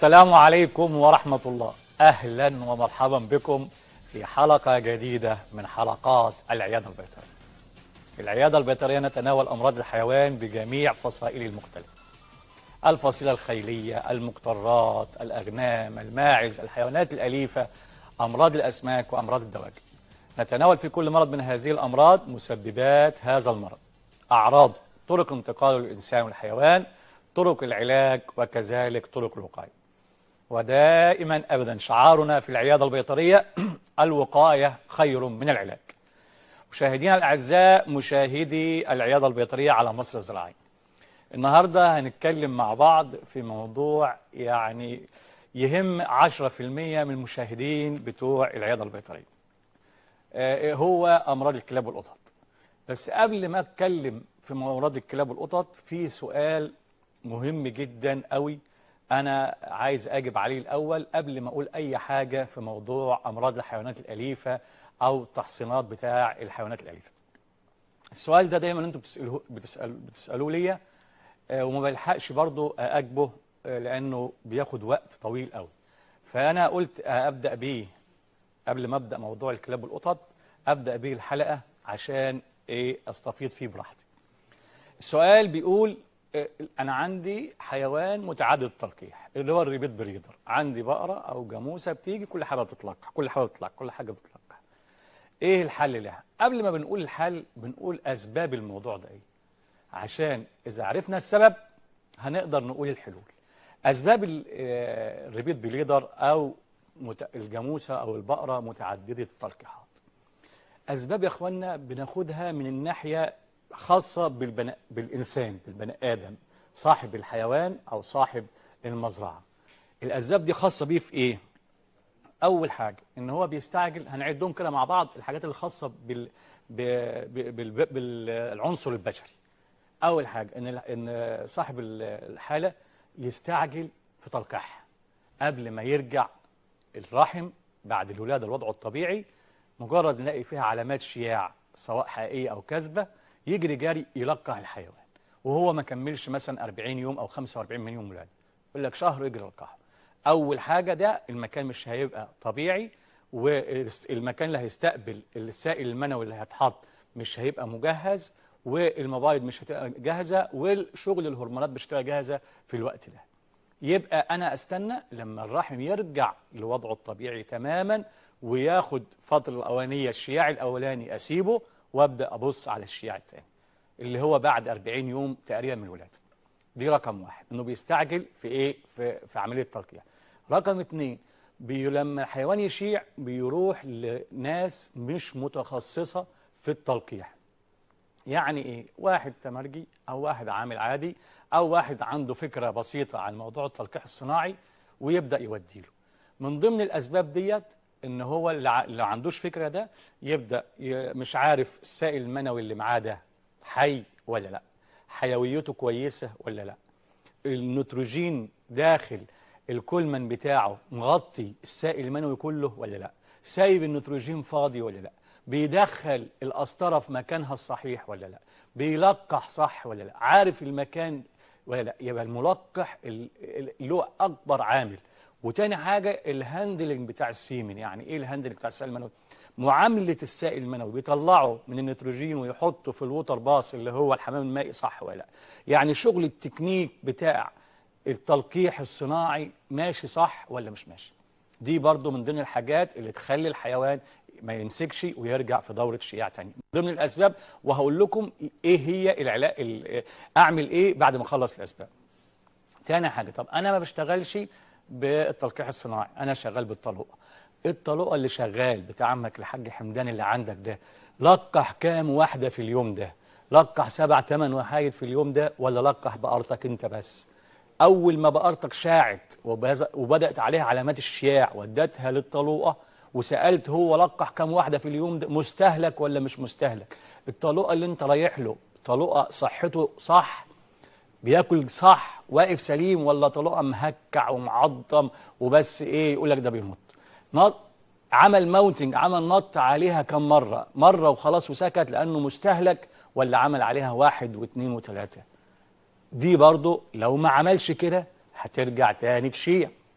السلام عليكم ورحمة الله أهلا ومرحبا بكم في حلقة جديدة من حلقات العيادة البيطرية في العيادة البيطرية نتناول أمراض الحيوان بجميع فصائله المختلفة الفصيلة الخيلية المقطرات الأغنام الماعز الحيوانات الأليفة أمراض الأسماك وأمراض الدواجن نتناول في كل مرض من هذه الأمراض مسببات هذا المرض أعراض طرق انتقاله للإنسان والحيوان طرق العلاج وكذلك طرق الوقاية ودائما أبدا شعارنا في العيادة البيطرية الوقاية خير من العلاج مشاهدينا الأعزاء مشاهدي العيادة البيطرية على مصر الزراعية النهاردة هنتكلم مع بعض في موضوع يعني يهم 10% من المشاهدين بتوع العيادة البيطرية آه، هو أمراض الكلاب والقطط بس قبل ما أتكلم في أمراض الكلاب والقطط في سؤال مهم جدا قوي أنا عايز أجب عليه الأول قبل ما أقول أي حاجة في موضوع أمراض الحيوانات الأليفة أو التحصينات بتاع الحيوانات الأليفة السؤال ده دايما أنتم بتسألوه بتسأل بتسألوه ليا آه، وما بلحقش برضو أجبه آه، لأنه بياخد وقت طويل قوي فأنا قلت آه، أبدأ بيه قبل ما أبدأ موضوع الكلاب والقطط أبدأ بيه الحلقة عشان إيه أستفيض فيه براحتي السؤال بيقول آه، أنا عندي حيوان متعدد التلقيح اللي هو الريبيت بريدر عندي بقرة أو جاموسة بتيجي كل حاجة بتتلقح كل حاجة بتتلقح كل حاجة بتتلقح إيه الحل لها؟ قبل ما بنقول الحل بنقول أسباب الموضوع ده إيه عشان إذا عرفنا السبب هنقدر نقول الحلول أسباب ال- آه، الريبيت بريدر أو مت- الجاموسة أو البقرة متعددة التلقيحات أسباب يا أخوانا بناخدها من الناحية خاصة بالبنا... بالإنسان بالبني آدم صاحب الحيوان أو صاحب المزرعة الأسباب دي خاصة بيه في إيه؟ أول حاجة إن هو بيستعجل هنعدهم كده مع بعض الحاجات الخاصة بال... ب... ب... بال... بالعنصر البشري أول حاجة إن ال- إن صاحب ال- الحالة يستعجل في تلقيحها قبل ما يرجع الرحم بعد الولادة الوضع الطبيعي مجرد نلاقي فيها علامات شياع سواء حقيقية أو كاذبة يجري جاري يلقح الحيوان وهو ما كملش مثلا 40 يوم أو 45 من يوم ولادة يقول لك شهر يجري يلقحه أول حاجة ده المكان مش هيبقى طبيعي والمكان اللي هيستقبل السائل المنوي اللي هيتحط مش هيبقى مجهز والمبايض مش هتبقى جاهزة والشغل الهرمونات مش هتبقى جاهزة في الوقت ده يبقى انا استنى لما الرحم يرجع لوضعه الطبيعي تماما وياخد فتره الاولانيه الشياع الاولاني اسيبه وابدا ابص على الشياع الثاني اللي هو بعد 40 يوم تقريبا من الولاده دي رقم واحد انه بيستعجل في ايه في, في عمليه التلقيح رقم اتنين بي لما الحيوان يشيع بيروح لناس مش متخصصه في التلقيح يعني ايه واحد تمرجي او واحد عامل عادي او واحد عنده فكره بسيطه عن موضوع التلقيح الصناعي ويبدا يوديله من ضمن الاسباب ديت ان هو اللي ع- اللي عندوش فكره ده يبدا ي- مش عارف السائل المنوي اللي معاه ده حي ولا لا حيويته كويسه ولا لا النيتروجين داخل الكولمن بتاعه مغطي السائل المنوي كله ولا لا سايب النيتروجين فاضي ولا لا بيدخل القسطره في مكانها الصحيح ولا لا بيلقح صح ولا لا عارف المكان ولا لا يبقى الملقح ال- ال- له اكبر عامل وتاني حاجه الهاندلنج بتاع السيمن يعني ايه الهاندلنج بتاع السائل المنوي معامله السائل المنوي بيطلعه من النيتروجين ويحطه في الووتر باص اللي هو الحمام المائي صح ولا لا يعني شغل التكنيك بتاع التلقيح الصناعي ماشي صح ولا مش ماشي دي برضو من ضمن الحاجات اللي تخلي الحيوان ما يمسكش ويرجع في دورة شياع تاني من ضمن الأسباب وهقول لكم إيه هي العلاج ال- أعمل إيه بعد ما أخلص الأسباب تاني حاجة طب أنا ما بشتغلش بالتلقيح الصناعي أنا شغال بالطلوقة الطلوقة اللي شغال بتاع عمك الحاج حمدان اللي عندك ده لقح كام واحدة في اليوم ده لقح سبع تمن وحايد في اليوم ده ولا لقح بقرتك انت بس اول ما بقرتك شاعت وبز- وبدات عليها علامات الشياع ودتها للطلوقه وسالت هو لقح كام واحده في اليوم ده مستهلك ولا مش مستهلك الطلوقه اللي انت رايح له طلوقه صحته صح بياكل صح واقف سليم ولا طلوقه مهكع ومعضم وبس ايه يقول لك ده بينط نط عمل ماونتنج عمل نط عليها كم مره مره وخلاص وسكت لانه مستهلك ولا عمل عليها واحد واثنين وثلاثه دي برضو لو ما عملش كده هترجع تاني تشيع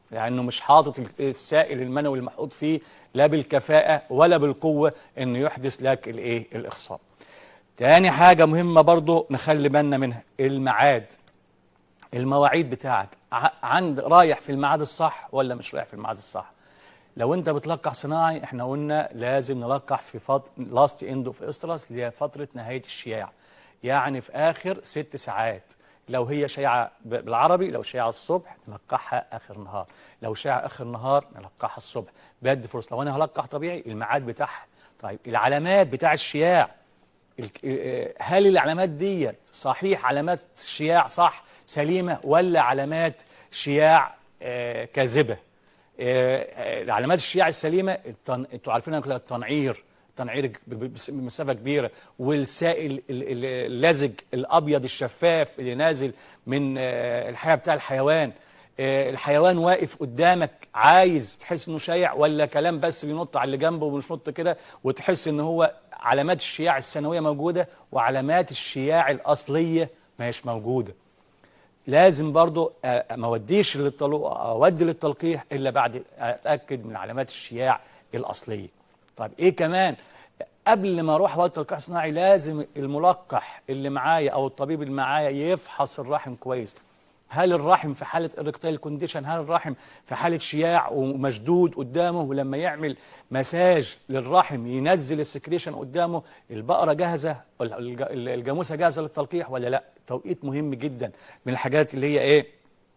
لانه مش حاطط السائل المنوي المحطوط فيه لا بالكفاءه ولا بالقوه انه يحدث لك الايه الاخصاب تاني حاجه مهمه برضو نخلي بالنا منها الميعاد المواعيد بتاعك ع- عند رايح في الميعاد الصح ولا مش رايح في الميعاد الصح لو انت بتلقح صناعي احنا قلنا لازم نلقح في فتره لاست اند اوف استرس اللي هي فتره نهايه الشياع يعني في اخر ست ساعات لو هي شيعه ب- بالعربي لو شيعه الصبح نلقحها اخر نهار لو شيعه اخر نهار نلقحها الصبح بدي فرصه لو انا هلقح طبيعي الميعاد بتاعها طيب العلامات بتاع الشياع الك- آه، هل العلامات ديت صحيح علامات شياع صح سليمة ولا علامات شياع آه، كاذبة آه، آه، علامات الشياع السليمة التن... انتوا عارفين كلها التنعير التنعير ب- ب- بس- بمسافة كبيرة والسائل ال- ال- اللزج الأبيض الشفاف اللي نازل من آه، الحياة بتاع الحيوان آه، الحيوان واقف قدامك عايز تحس انه شايع ولا كلام بس بينط على اللي جنبه وبينط كده وتحس ان هو علامات الشياع السنويه موجوده وعلامات الشياع الاصليه ما هيش موجوده لازم برضو آه، ما اوديش للطلوع اودي للتلقيح الا بعد اتاكد من علامات الشياع الاصليه طيب ايه كمان قبل ما اروح اودي تلقيح صناعي لازم الملقح اللي معايا او الطبيب اللي معايا يفحص الرحم كويس هل الرحم في حالة اريكتايل كونديشن هل الرحم في حالة شياع ومشدود قدامه ولما يعمل مساج للرحم ينزل السكريشن قدامه البقرة جاهزة ولا الج- الجاموسة جاهزة للتلقيح ولا لا توقيت مهم جدا من الحاجات اللي هي ايه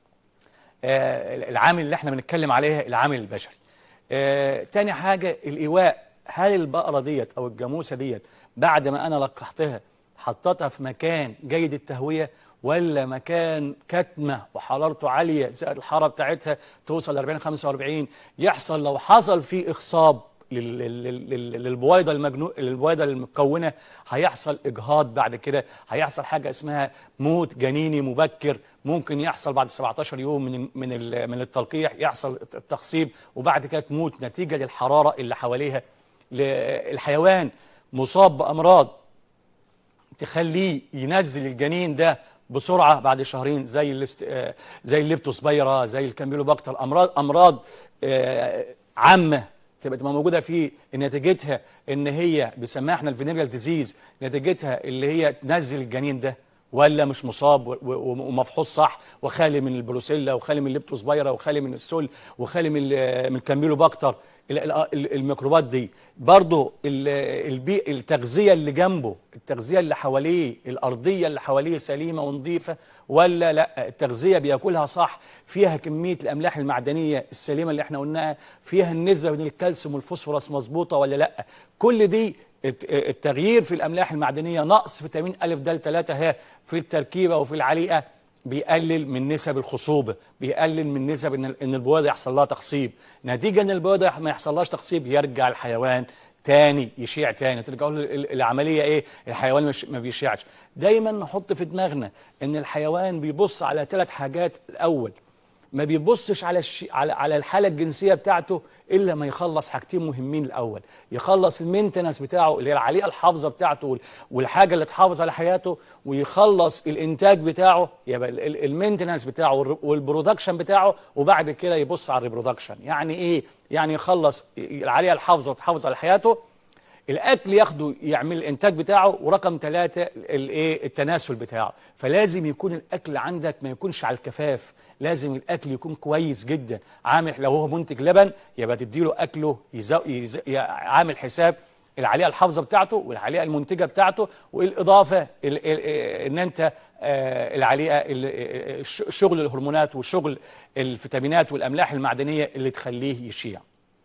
آه العامل اللي احنا بنتكلم عليها العامل البشري آه تاني حاجة الإيواء هل البقرة ديت أو الجاموسة ديت بعد ما أنا لقحتها حطيتها في مكان جيد التهوية ولا مكان كتمة وحرارته عالية زائد الحرارة بتاعتها توصل ل 40 45 يحصل لو حصل فيه إخصاب لل- لل- لل- للبويضة المجنو للبويضة المكونة هيحصل إجهاض بعد كده هيحصل حاجة اسمها موت جنيني مبكر ممكن يحصل بعد 17 يوم من من ال- من التلقيح يحصل التخصيب وبعد كده تموت نتيجة للحرارة اللي حواليها ل- الحيوان مصاب بأمراض تخليه ينزل الجنين ده بسرعه بعد شهرين زي الاست... آه، زي الليبتوسبيرا زي الكامبيلوباكتر امراض امراض آه، عامه تبقى تبقى موجوده فيه نتيجتها ان هي بيسميها احنا الفينيريال ديزيز نتيجتها اللي هي تنزل الجنين ده ولا مش مصاب و- و- ومفحوص صح وخالي من البروسيلا وخالي من الليبتوسبيرا وخالي من السل وخالي من ال- من الكامبيلوباكتر ال- ال- ال- الميكروبات دي برضه ال- البي التغذيه اللي جنبه التغذيه اللي حواليه الارضيه اللي حواليه سليمه ونظيفه ولا لا التغذيه بياكلها صح فيها كميه الاملاح المعدنيه السليمه اللي احنا قلناها فيها النسبه بين الكالسيوم والفوسفورس مظبوطه ولا لا كل دي الت- التغيير في الاملاح المعدنيه نقص فيتامين ا د 3 ها في التركيبه وفي العليقه بيقلل من نسب الخصوبه بيقلل من نسب ان ان البويضه يحصل لها تخصيب نتيجه ان البويضه ما يحصلهاش تخصيب يرجع الحيوان تاني يشيع تاني ترجعوا له ال- العمليه ايه الحيوان مش ما بيشيعش دايما نحط في دماغنا ان الحيوان بيبص على ثلاث حاجات الاول ما بيبصش على الش... على على الحاله الجنسيه بتاعته الا ما يخلص حاجتين مهمين الاول يخلص المينتنس بتاعه اللي هي العليقه الحافظه بتاعته وال- والحاجه اللي تحافظ على حياته ويخلص الانتاج بتاعه يبقى ال- ال- المينتنس بتاعه والر- والبرودكشن بتاعه وبعد كده يبص على الريبرودكشن يعني ايه يعني يخلص العليقه الحافظه وتحافظ على حياته الاكل ياخده يعمل الانتاج بتاعه ورقم ثلاثة الايه التناسل بتاعه فلازم يكون الاكل عندك ما يكونش على الكفاف لازم الاكل يكون كويس جدا عامل لو هو منتج لبن يبقى تديله اكله يزو يز... ي- عامل حساب العليقه الحافظه بتاعته والعليقه المنتجه بتاعته والاضافه ال... ال... ان انت آه، العليقه ال- الش- شغل الهرمونات وشغل الفيتامينات والاملاح المعدنيه اللي تخليه يشيع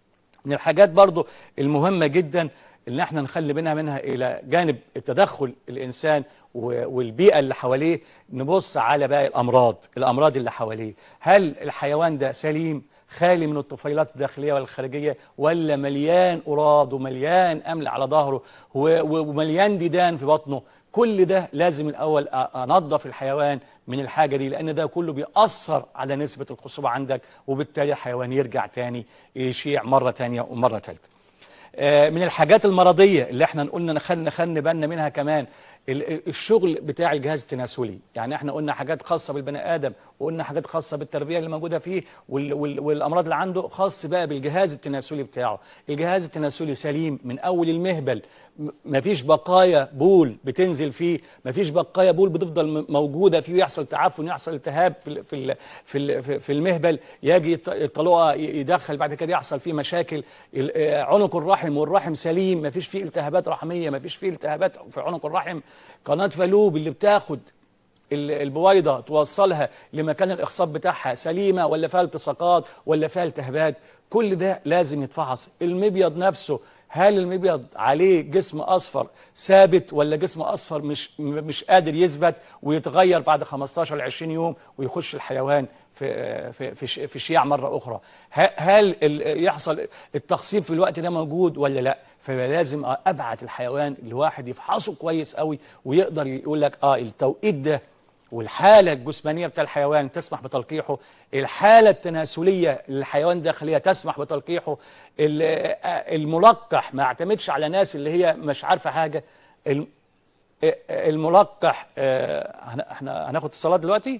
من الحاجات برضو المهمة جدا ان احنا نخلي بينها منها الى جانب التدخل الانسان و- والبيئة اللي حواليه نبص على باقي الامراض الامراض اللي حواليه هل الحيوان ده سليم خالي من الطفيلات الداخلية والخارجية ولا مليان أراد ومليان أمل على ظهره و- و- ومليان ديدان في بطنه كل ده لازم الأول أ- أنظف الحيوان من الحاجة دي لأن ده كله بيأثر على نسبة الخصوبة عندك وبالتالي الحيوان يرجع تاني يشيع مرة تانية ومرة تالتة آه، من الحاجات المرضية اللي احنا قلنا نخلي نخلي بالنا منها كمان ال- الشغل بتاع الجهاز التناسلي يعني احنا قلنا حاجات خاصه بالبني ادم وقلنا حاجات خاصه بالتربيه اللي موجوده فيه وال وال والامراض اللي عنده خاص بقى بالجهاز التناسلي بتاعه الجهاز التناسلي سليم من اول المهبل م- مفيش بقايا بول بتنزل فيه مفيش بقايا بول بتفضل م- موجوده فيه يحصل تعفن يحصل التهاب في ال- في ال- في ال- في- في المهبل يجي الط- الطلوقه ي- يدخل بعد كده يحصل فيه مشاكل ال- آه، عنق الرحم والرحم سليم مفيش فيه التهابات رحميه مفيش فيه التهابات في عنق الرحم قناه فالوب اللي بتاخد ال- البويضه توصلها لمكان الاخصاب بتاعها سليمه ولا فيها التصاقات ولا فيها التهابات كل ده لازم يتفحص المبيض نفسه هل المبيض عليه جسم اصفر ثابت ولا جسم اصفر مش م- مش قادر يثبت ويتغير بعد 15 ل 20 يوم ويخش الحيوان في في في ش- في شياع مره اخرى ه- هل ال- يحصل التخصيب في الوقت ده موجود ولا لا فلازم ابعت الحيوان لواحد يفحصه كويس قوي ويقدر يقول لك اه التوقيت ده والحالة الجسمانية بتاع الحيوان تسمح بتلقيحه الحالة التناسلية للحيوان الداخلية تسمح بتلقيحه ال- آه، الملقح ما اعتمدش على ناس اللي هي مش عارفة حاجة الم- آه، آه، الملقح آه، هن- احنا هناخد اتصالات دلوقتي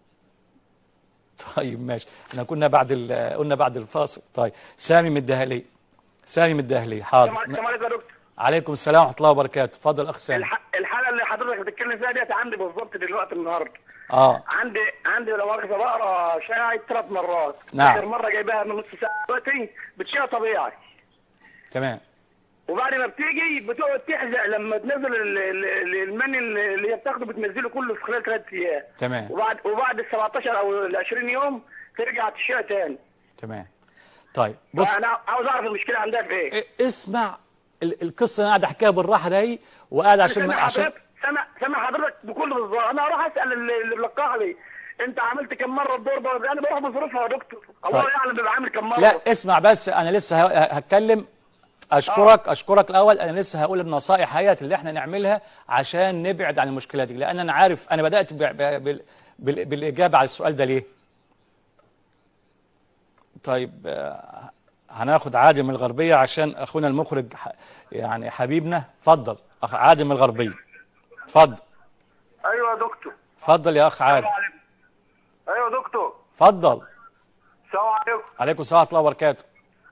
طيب ماشي احنا كنا بعد ال- قلنا بعد الفاصل طيب سامي من الدهلية سامي من الدهلية حاضر السلام عليكم يا دكتور عليكم السلام ورحمة الله وبركاته اتفضل اخ سامي الح... الحاله اللي حضرتك بتتكلم فيها ديت عندي بالظبط دلوقتي النهارده اه عندي عندي لو مؤاخذه بقرا شاي ثلاث مرات نعم. اخر مره جايباها من نص ساعه دلوقتي بتشيها طبيعي تمام وبعد ما بتيجي بتقعد تحزق لما تنزل ال- ال- المني اللي هي بتاخده بتنزله كله في خلال ثلاث ايام تمام وبعد وبعد ال 17 او ال 20 يوم ترجع تشيها تاني تمام طيب بص انا عاوز اعرف المشكله عندها في ايه إيه، اسمع ال- القصه انا قاعد احكيها بالراحه دي وقاعد عشان ما سامع عشان حضرتك سامع سامع حضرتك بكل بالظبط انا هروح اسال اللي اللي بلقاها لي انت عملت كم مره الدور ده انا بروح بصرفها يا دكتور الله طيب. يعلم بيبقى عامل كم مره لا اسمع بس انا لسه ه- هتكلم اشكرك اشكرك الاول انا لسه هقول النصائح هيت اللي احنا نعملها عشان نبعد عن المشكله دي لان انا عارف انا بدات ب- ب- بال- بال- بالاجابه على السؤال ده ليه طيب آه، هناخد عادل من الغربيه عشان اخونا المخرج ح- يعني حبيبنا اتفضل اخ عادل من الغربيه اتفضل ايوه يا دكتور اتفضل يا اخ عادل عليكم ايوه يا دكتور اتفضل السلام عليكم عليكم السلام ورحمه الله وبركاته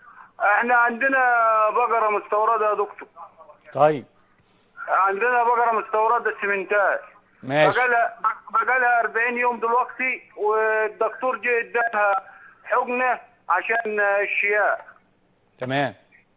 احنا عندنا بقره مستورده يا دكتور طيب عندنا بقره مستورده سمنتات ماشي بقالها بقالها 40 يوم دلوقتي والدكتور جه اداها حقنه عشان الشياء تمام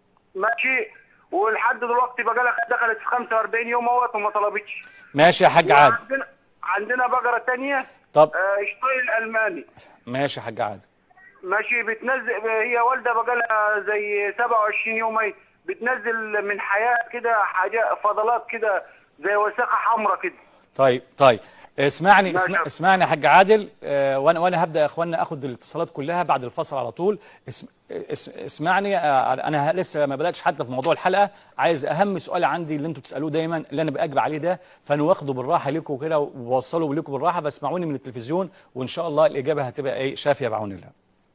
ماشي ولحد دلوقتي بقالها دخلت في 45 يوم اهوت وما طلبتش ماشي يا حاج عادل عندنا عندنا بقره ثانيه طب شطيل الماني ماشي يا حاج عادل ماشي بتنزل هي والده بقالها زي 27 يوم اهي بتنزل من حياه كده حاجات فضلات كده زي وساخه حمراء كده طيب طيب اسمعني ماشي. اسمع اسمعني يا حاج عادل آه، وانا وانا هبدا يا اخوانا اخد الاتصالات كلها بعد الفصل على طول اسم اس اسمعني آه، انا لسه ما بداتش حتى في موضوع الحلقه عايز اهم سؤال عندي اللي انتوا بتسالوه دايما اللي انا باجب عليه ده فانا واخده بالراحه لكم كده وبوصله لكم بالراحه بسمعوني من التلفزيون وان شاء الله الاجابه هتبقى ايه شافيه بعون الله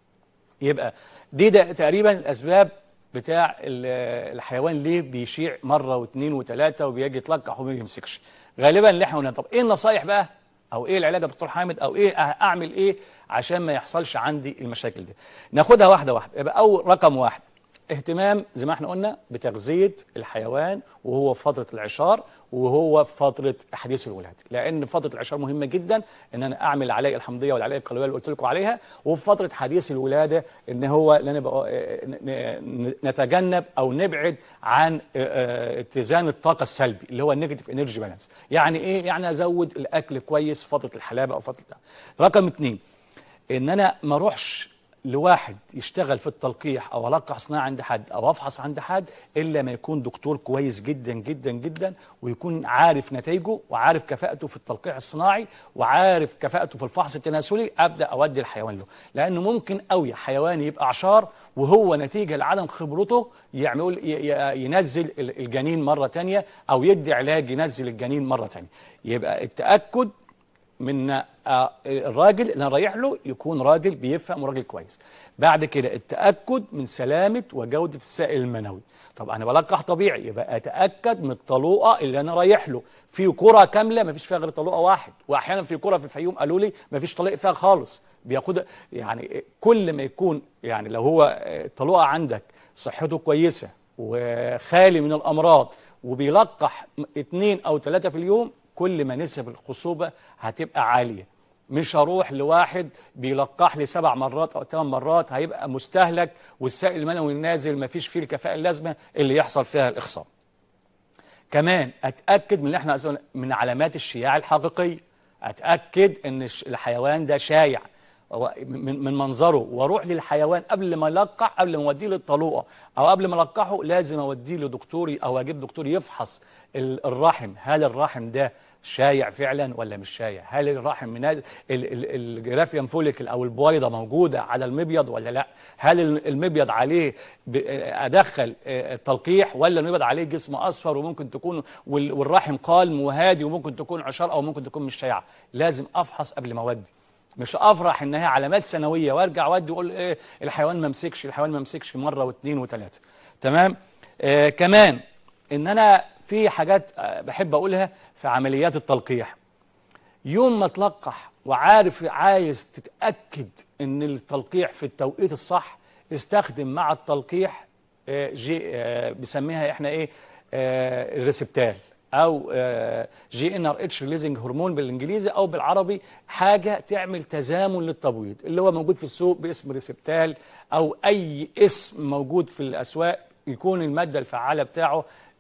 يبقى دي ده تقريبا الاسباب بتاع ال- الحيوان ليه بيشيع مره واثنين وثلاثه وبيجي يتلقح وما بيمسكش غالبا اللي احنا قلنا طب ايه النصايح بقى او ايه العلاج يا دكتور حامد او ايه أ- اعمل ايه عشان ما يحصلش عندي المشاكل دي ناخدها واحده واحده يبقى اول رقم واحد اهتمام زي ما احنا قلنا بتغذيه الحيوان وهو في فتره العشار وهو في فتره حديث الولاده لان فتره العشار مهمه جدا ان انا اعمل العلاء الحمضيه والعلاء القلويه اللي قلت لكم عليها وفي فتره حديث الولاده ان هو ان انا بقى ن- ن- نتجنب او نبعد عن اه، اه، اتزان الطاقه السلبي اللي هو النيجاتيف انرجي بالانس يعني ايه يعني ازود الاكل كويس في فتره الحلابه او فتره رقم اثنين ان انا ما اروحش لواحد يشتغل في التلقيح او القح صناعي عند حد او افحص عند حد الا ما يكون دكتور كويس جدا جدا جدا ويكون عارف نتائجه وعارف كفاءته في التلقيح الصناعي وعارف كفاءته في الفحص التناسلي ابدا اودي الحيوان له لانه ممكن قوي حيوان يبقى اعشار وهو نتيجه لعدم خبرته يعمل ي- ي- ينزل ال- الجنين مره تانية او يدي علاج ينزل الجنين مره تانية يبقى التاكد من آه، الراجل اللي انا رايح له يكون راجل بيفهم وراجل كويس بعد كده التاكد من سلامه وجوده السائل المنوي طب انا بلقح طبيعي يبقى اتاكد من الطلوقه اللي انا رايح له في كره كامله ما فيش فيها غير طلوقه واحد واحيانا في كره في الفيوم قالوا لي ما فيش طليق فيها خالص بياخدها يعني كل ما يكون يعني لو هو الطلوقه عندك صحته كويسه وخالي من الامراض وبيلقح اثنين او ثلاثه في اليوم كل ما نسب الخصوبه هتبقى عاليه مش هروح لواحد بيلقح لي سبع مرات او ثمان مرات هيبقى مستهلك والسائل المنوي النازل ما فيش فيه الكفاءه اللازمه اللي يحصل فيها الاخصاب. كمان اتاكد من اللي احنا قلنا من علامات الشياع الحقيقيه اتاكد ان الش- الحيوان ده شايع هو من من منظره واروح للحيوان قبل ما يلقح قبل ما اوديه للطلوقه او قبل ما القحه لازم اوديه لدكتوري او اجيب دكتور يفحص ال- الرحم هل الرحم ده شايع فعلا ولا مش شايع هل الرحم من ال- ال- الجرافيان فوليكل او البويضه موجوده على المبيض ولا لا هل ال- المبيض عليه ب- ادخل آه، التلقيح ولا المبيض عليه جسم اصفر وممكن تكون وال- والرحم قالم وهادي وممكن تكون عشار او ممكن تكون مش شايعه لازم افحص قبل ما اودي مش افرح ان هي علامات سنويه وارجع وادي واقول ايه الحيوان ما مسكش الحيوان ما مسكش مره واثنين وثلاثه تمام آه كمان ان انا في حاجات آه بحب اقولها في عمليات التلقيح يوم ما تلقح وعارف عايز تتاكد ان التلقيح في التوقيت الصح استخدم مع التلقيح آه، جي آه، بنسميها احنا ايه آه، الريسبتال او جي ان ار اتش ريليزنج هرمون بالانجليزي او بالعربي حاجه تعمل تزامن للتبويض اللي هو موجود في السوق باسم ريسبتال او اي اسم موجود في الاسواق يكون الماده الفعاله بتاعه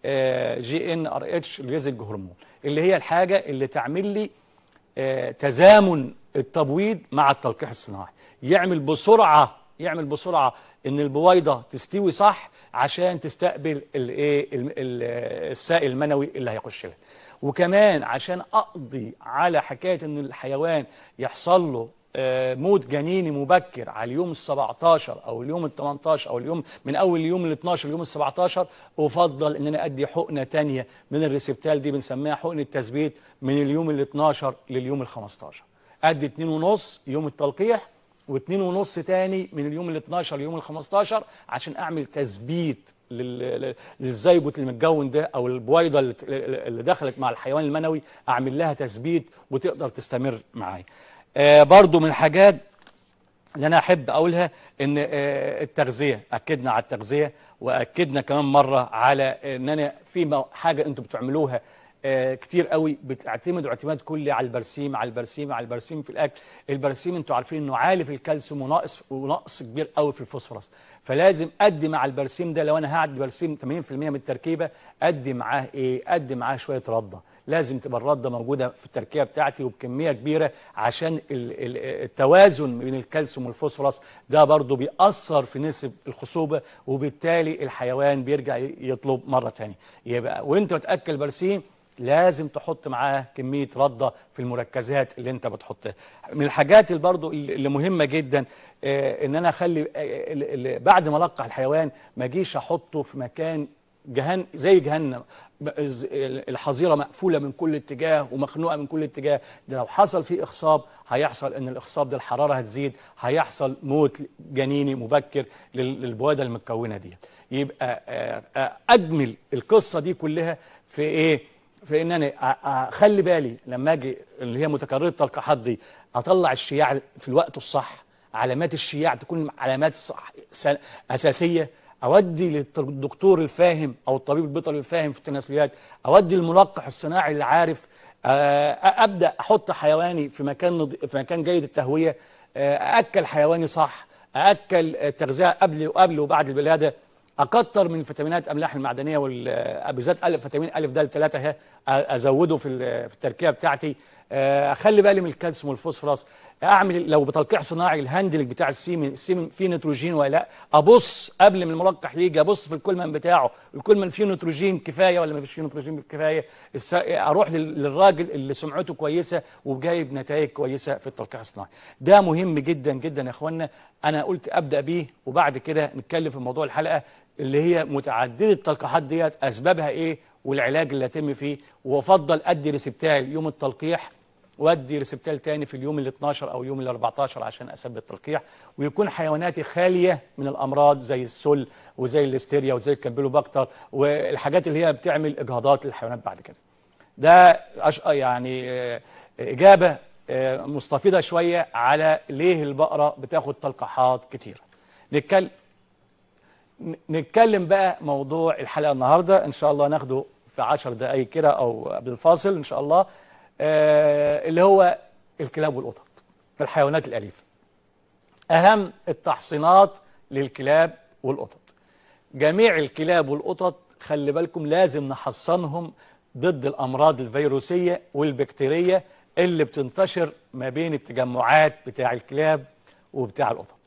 جي ان ار اتش ريليزنج هرمون اللي هي الحاجه اللي تعمل لي آه، تزامن التبويض مع التلقيح الصناعي يعمل بسرعه يعمل بسرعه ان البويضه تستوي صح عشان تستقبل الايه ال- ال- السائل المنوي اللي هيخش لها وكمان عشان اقضي على حكايه ان الحيوان يحصل له آه، موت جنيني مبكر على اليوم ال 17 او اليوم ال 18 او اليوم من اول اليوم ال 12 اليوم ال 17 افضل ان انا ادي حقنه تانية من الريسبتال دي بنسميها حقنه تثبيت من اليوم ال 12 لليوم ال 15 ادي 2.5 يوم التلقيح واثنين ونص تاني من اليوم ال 12 ليوم ال 15 عشان اعمل تثبيت لل- لل- للزيجوت المتكون ده او البويضه اللي اللي دخلت مع الحيوان المنوي اعمل لها تثبيت وتقدر تستمر معايا. آه برضو من الحاجات اللي انا احب اقولها ان آه، التغذيه اكدنا على التغذيه واكدنا كمان مره على ان انا في مو- حاجه انتم بتعملوها آه، كتير قوي بتعتمدوا اعتماد كلي على البرسيم على البرسيم على البرسيم في الاكل البرسيم انتوا عارفين انه عالي في الكالسيوم وناقص ونقص كبير قوي في الفوسفورس فلازم ادي مع البرسيم ده لو انا هعدي برسيم 80% من التركيبه ادي معاه ايه ادي معاه شويه رده لازم تبقى الرده موجوده في التركيبه بتاعتي وبكميه كبيره عشان ال- ال- التوازن بين الكالسيوم والفوسفورس ده برضو بيأثر في نسب الخصوبه وبالتالي الحيوان بيرجع ي- يطلب مره ثانيه يبقى وانت بتاكل برسيم لازم تحط معاه كميه رده في المركزات اللي انت بتحطها من الحاجات اللي برضو اللي مهمه جدا آه، ان انا اخلي آه، ال- ال- بعد ما القح الحيوان ما اجيش احطه في مكان جهن زي جهنم الز- الحظيره مقفوله من كل اتجاه ومخنوقه من كل اتجاه ده لو حصل فيه اخصاب هيحصل ان الاخصاب ده الحراره هتزيد هيحصل موت جنيني مبكر لل- للبويضه المتكونه دي يبقى آه، آه، اجمل القصه دي كلها في ايه في ان انا أ- اخلي بالي لما اجي اللي هي متكرره التلقيحات دي اطلع الشياع في الوقت الصح علامات الشياع تكون علامات صح س- اساسيه اودي للدكتور الفاهم او الطبيب البيطري الفاهم في التناسليات اودي الملقح الصناعي اللي عارف آه، ابدا احط حيواني في مكان نض... في مكان جيد التهويه آه، ااكل حيواني صح ااكل آه، تغذيه قبل وقبل وبعد الولاده اكتر من الفيتامينات املاح المعدنيه وال- بالذات الف فيتامين الف د 3 اهي ازوده في ال- في التركيبه بتاعتي آه، اخلي بالي من الكالسيوم والفوسفورس اعمل لو بتلقيح صناعي الهاندلنج بتاع السيمن السيمن فيه نيتروجين ولا لا ابص قبل ما الملقح يجي ابص في الكولمان بتاعه الكولمان فيه نيتروجين كفايه ولا ما فيش فيه نيتروجين كفايه الس- اروح لل- للراجل اللي سمعته كويسه وجايب نتائج كويسه في التلقيح الصناعي ده مهم جدا جدا يا اخوانا انا قلت ابدا بيه وبعد كده نتكلم في موضوع الحلقه اللي هي متعدده التلقيحات ديت اسبابها ايه والعلاج اللي يتم فيه وافضل ادي ريسبتال يوم التلقيح وادي ريسبتال تاني في اليوم ال 12 او يوم ال 14 عشان اثبت التلقيح ويكون حيواناتي خاليه من الامراض زي السل وزي الاستيريا وزي الكامبيلوباكتر والحاجات اللي هي بتعمل اجهاضات للحيوانات بعد كده. ده أش... يعني آه، اجابه آه، مستفيضه شويه على ليه البقره بتاخد تلقيحات كتيره. نتكلم نتكلم بقى موضوع الحلقه النهارده ان شاء الله ناخده في 10 دقائق كده او قبل الفاصل ان شاء الله آه، اللي هو الكلاب والقطط في الحيوانات الاليفه. اهم التحصينات للكلاب والقطط. جميع الكلاب والقطط خلي بالكم لازم نحصنهم ضد الامراض الفيروسيه والبكتيريه اللي بتنتشر ما بين التجمعات بتاع الكلاب وبتاع القطط.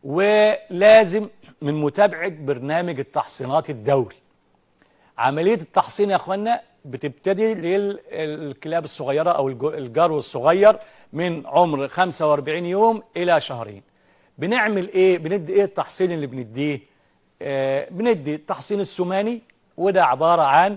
ولازم من متابعه برنامج التحصينات الدوري. عمليه التحصين يا اخوانا بتبتدي للكلاب الصغيره او الج- الجرو الصغير من عمر 45 يوم الى شهرين. بنعمل ايه؟ بندي ايه التحصين اللي بنديه؟ آه بندي التحصين السماني وده عباره عن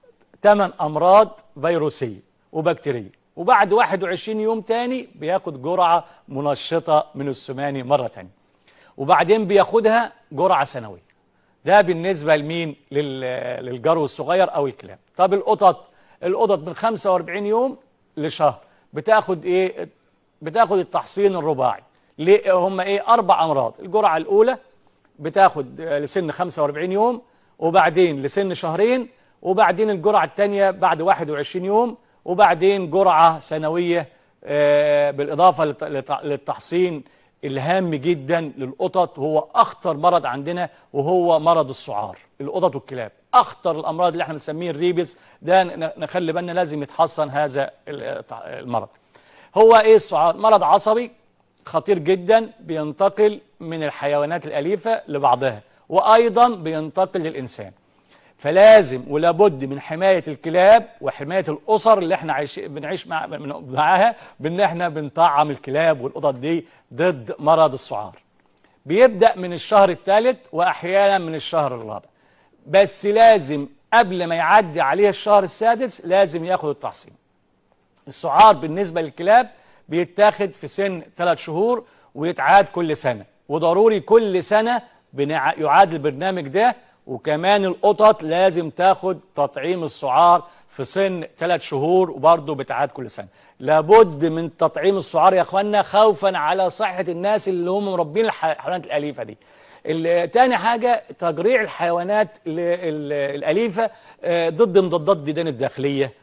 8 امراض فيروسيه وبكتيريه وبعد 21 يوم تاني بياخد جرعه منشطه من السماني مره تانيه. وبعدين بياخدها جرعه سنويه. ده بالنسبه لمين؟ لل- للجرو الصغير او الكلاب. طب القطط القطط من 45 يوم لشهر بتاخد ايه؟ بتاخد التحصين الرباعي. ليه هم ايه؟ اربع امراض، الجرعه الاولى بتاخد آه، لسن 45 يوم وبعدين لسن شهرين وبعدين الجرعه الثانيه بعد 21 يوم وبعدين جرعه سنويه آه، بالاضافه للت- للت- للتحصين الهام جدا للقطط وهو اخطر مرض عندنا وهو مرض السعار القطط والكلاب اخطر الامراض اللي احنا بنسميه الريبس ده ن- نخلي بالنا لازم يتحصن هذا ال- المرض هو ايه السعار مرض عصبي خطير جدا بينتقل من الحيوانات الاليفه لبعضها وايضا بينتقل للانسان فلازم ولابد من حمايه الكلاب وحمايه الاسر اللي احنا عايش بنعيش مع من- معاها بان احنا بنطعم الكلاب والقطط دي ضد مرض السعار. بيبدا من الشهر الثالث واحيانا من الشهر الرابع. بس لازم قبل ما يعدي عليه الشهر السادس لازم ياخد التحصين. السعار بالنسبة للكلاب بيتاخد في سن ثلاث شهور ويتعاد كل سنة وضروري كل سنة بنع- يعاد البرنامج ده وكمان القطط لازم تاخد تطعيم السعار في سن ثلاث شهور وبرضه بتعاد كل سنة لابد من تطعيم السعار يا اخوانا خوفا على صحة الناس اللي هم مربين الح- الحيوانات الأليفة دي ال- تاني حاجة تجريع الحيوانات ال- ال- الأليفة آه، ضد مضادات الديدان الداخلية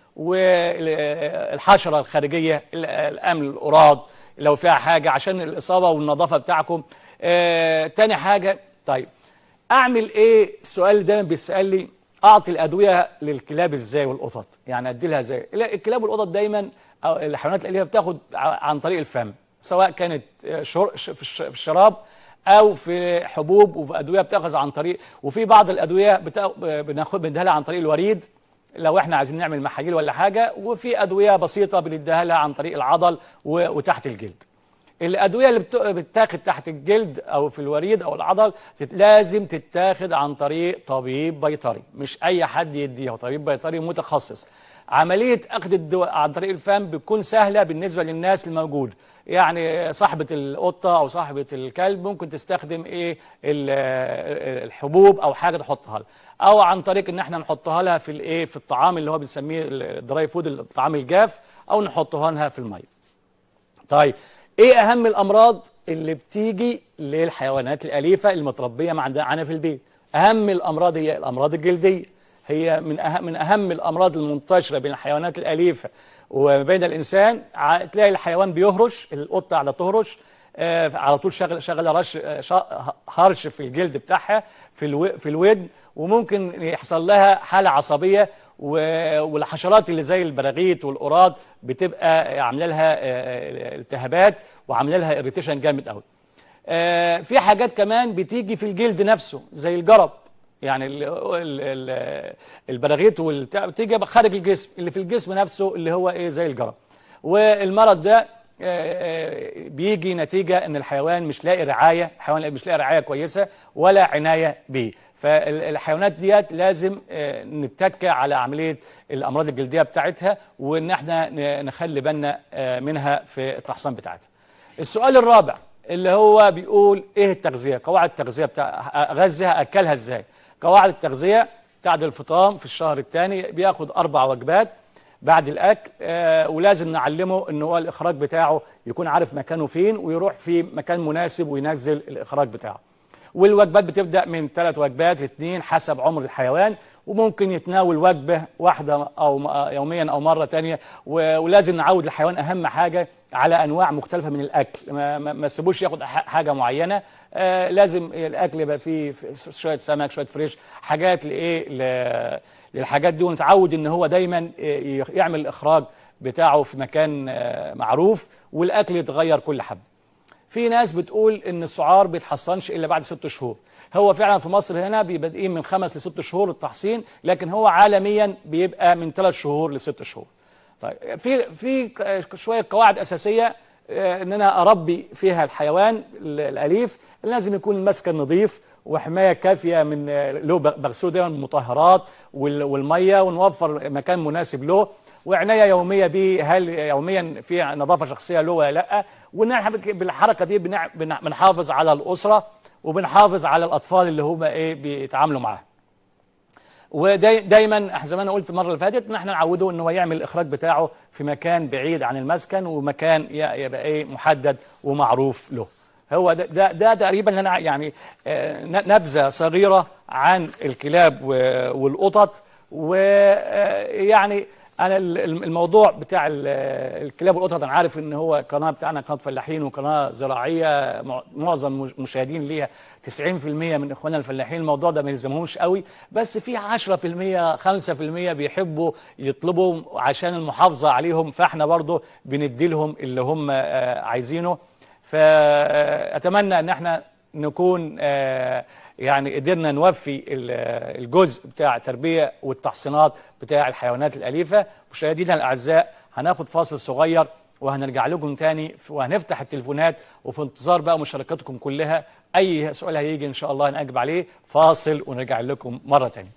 والحشرة الخارجية ال- الأمن الأوراد لو فيها حاجة عشان الإصابة والنظافة بتاعكم آه، تاني حاجة طيب أعمل إيه السؤال اللي دايما بيسأل لي أعطي الأدوية للكلاب إزاي والقطط يعني أدي لها إزاي لا، الكلاب والقطط دايما أو الحيوانات الأليفة بتاخد ع- عن طريق الفم سواء كانت آه، شر- ش- في الش- في الشراب او في حبوب وفي ادويه بتاخذ عن طريق وفي بعض الادويه بتا... بناخد بنديها لها عن طريق الوريد لو احنا عايزين نعمل محاليل ولا حاجه وفي ادويه بسيطه بنديها لها عن طريق العضل و... وتحت الجلد الادويه اللي بت... بتتاخد تحت الجلد او في الوريد او العضل تت... لازم تتاخد عن طريق طبيب بيطري مش اي حد يديها طبيب بيطري متخصص عمليه اخذ الدواء عن طريق الفم بتكون سهله بالنسبه للناس الموجود يعني صاحبه القطه او صاحبه الكلب ممكن تستخدم ايه ال- الحبوب او حاجه تحطها لها او عن طريق ان احنا نحطها لها في الايه في الطعام اللي هو بنسميه الدراي فود الطعام الجاف او نحطها لها في الميه طيب ايه اهم الامراض اللي بتيجي للحيوانات الاليفه المتربيه مع معانا في البيت اهم الامراض هي الامراض الجلديه هي من اهم من اهم الامراض المنتشره بين الحيوانات الاليفه وبين الانسان ع- تلاقي الحيوان بيهرش القطه على تهرش آه، على طول شغل شغله رش آه، شا- هرش في الجلد بتاعها في الو في الودن وممكن يحصل لها حاله عصبيه و- والحشرات اللي زي البراغيث والقراد بتبقى عامله لها آه، التهابات وعامله لها اريتيشن جامد قوي آه، في حاجات كمان بتيجي في الجلد نفسه زي الجرب يعني ال- ال- ال- البراغيث والبتاع بتيجي خارج الجسم اللي في الجسم نفسه اللي هو ايه زي الجرب والمرض ده آه، آه، بيجي نتيجه ان الحيوان مش لاقي رعايه الحيوان مش لاقي رعايه كويسه ولا عنايه بيه فالحيوانات ديت لازم آه، نتكى على عمليه الامراض الجلديه بتاعتها وان احنا ن- نخلي بالنا آه، منها في التحصين بتاعتها. السؤال الرابع اللي هو بيقول ايه التغذيه؟ قواعد التغذيه بتاع اغذيها اكلها ازاي؟ قواعد التغذيه بعد الفطام في الشهر الثاني بياخد اربع وجبات بعد الاكل آه ولازم نعلمه ان هو الاخراج بتاعه يكون عارف مكانه فين ويروح في مكان مناسب وينزل الاخراج بتاعه. والوجبات بتبدا من ثلاث وجبات لاثنين حسب عمر الحيوان وممكن يتناول وجبه واحده او م- يوميا او مره تانية و- ولازم نعود الحيوان اهم حاجه على انواع مختلفه من الاكل ما, ما, ما تسيبوش ياخد ح- حاجه معينه آه لازم الاكل يبقى فيه ف- شويه سمك شويه فريش حاجات لايه ل- للحاجات دي ونتعود ان هو دايما آه، يعمل الاخراج بتاعه في مكان آه، معروف والاكل يتغير كل حبه في ناس بتقول ان السعار بيتحصنش الا بعد ست شهور هو فعلا في مصر هنا بيبقى من خمس لست شهور التحصين لكن هو عالميا بيبقى من ثلاث شهور لست شهور طيب في في ك- شويه قواعد اساسيه آه، ان انا اربي فيها الحيوان ال- الاليف لازم يكون المسكن نظيف وحمايه كافيه من آه، له بغ- بغسله دايما بالمطهرات وال- والميه ونوفر مكان مناسب له وعنايه يوميه بيه هل يوميا في نظافه شخصيه له ولا لا وان احنا بك- بالحركه دي بنع- بنع- بنحافظ على الاسره وبنحافظ على الاطفال اللي هم ايه بيتعاملوا معاها ودايما زي ما انا قلت المره اللي فاتت ان احنا نعوده ان هو يعمل الاخراج بتاعه في مكان بعيد عن المسكن ومكان ي- يبقى ايه محدد ومعروف له هو ده ده, ده تقريبا اللي انا يعني آه، ن- نبذه صغيره عن الكلاب و- والقطط ويعني انا ال- ال- الموضوع بتاع ال- الكلاب والقطط انا عارف ان هو قناه بتاعنا قناه فلاحين وقناه زراعيه مع- معظم مش- مشاهدين ليها 90% من اخواننا الفلاحين الموضوع ده ما يلزمهمش قوي بس في 10% 5% بيحبوا يطلبوا عشان المحافظه عليهم فاحنا برضو بندي لهم اللي هم آه، عايزينه فاتمنى ان احنا نكون آه، يعني قدرنا نوفي ال- الجزء بتاع التربيه والتحصينات بتاع الحيوانات الاليفه مشاهدينا الاعزاء هناخد فاصل صغير وهنرجع لكم تاني وهنفتح التليفونات وفي انتظار بقى مشاركتكم كلها اي سؤال هيجي ان شاء الله هنجيب عليه فاصل ونرجع لكم مره تانية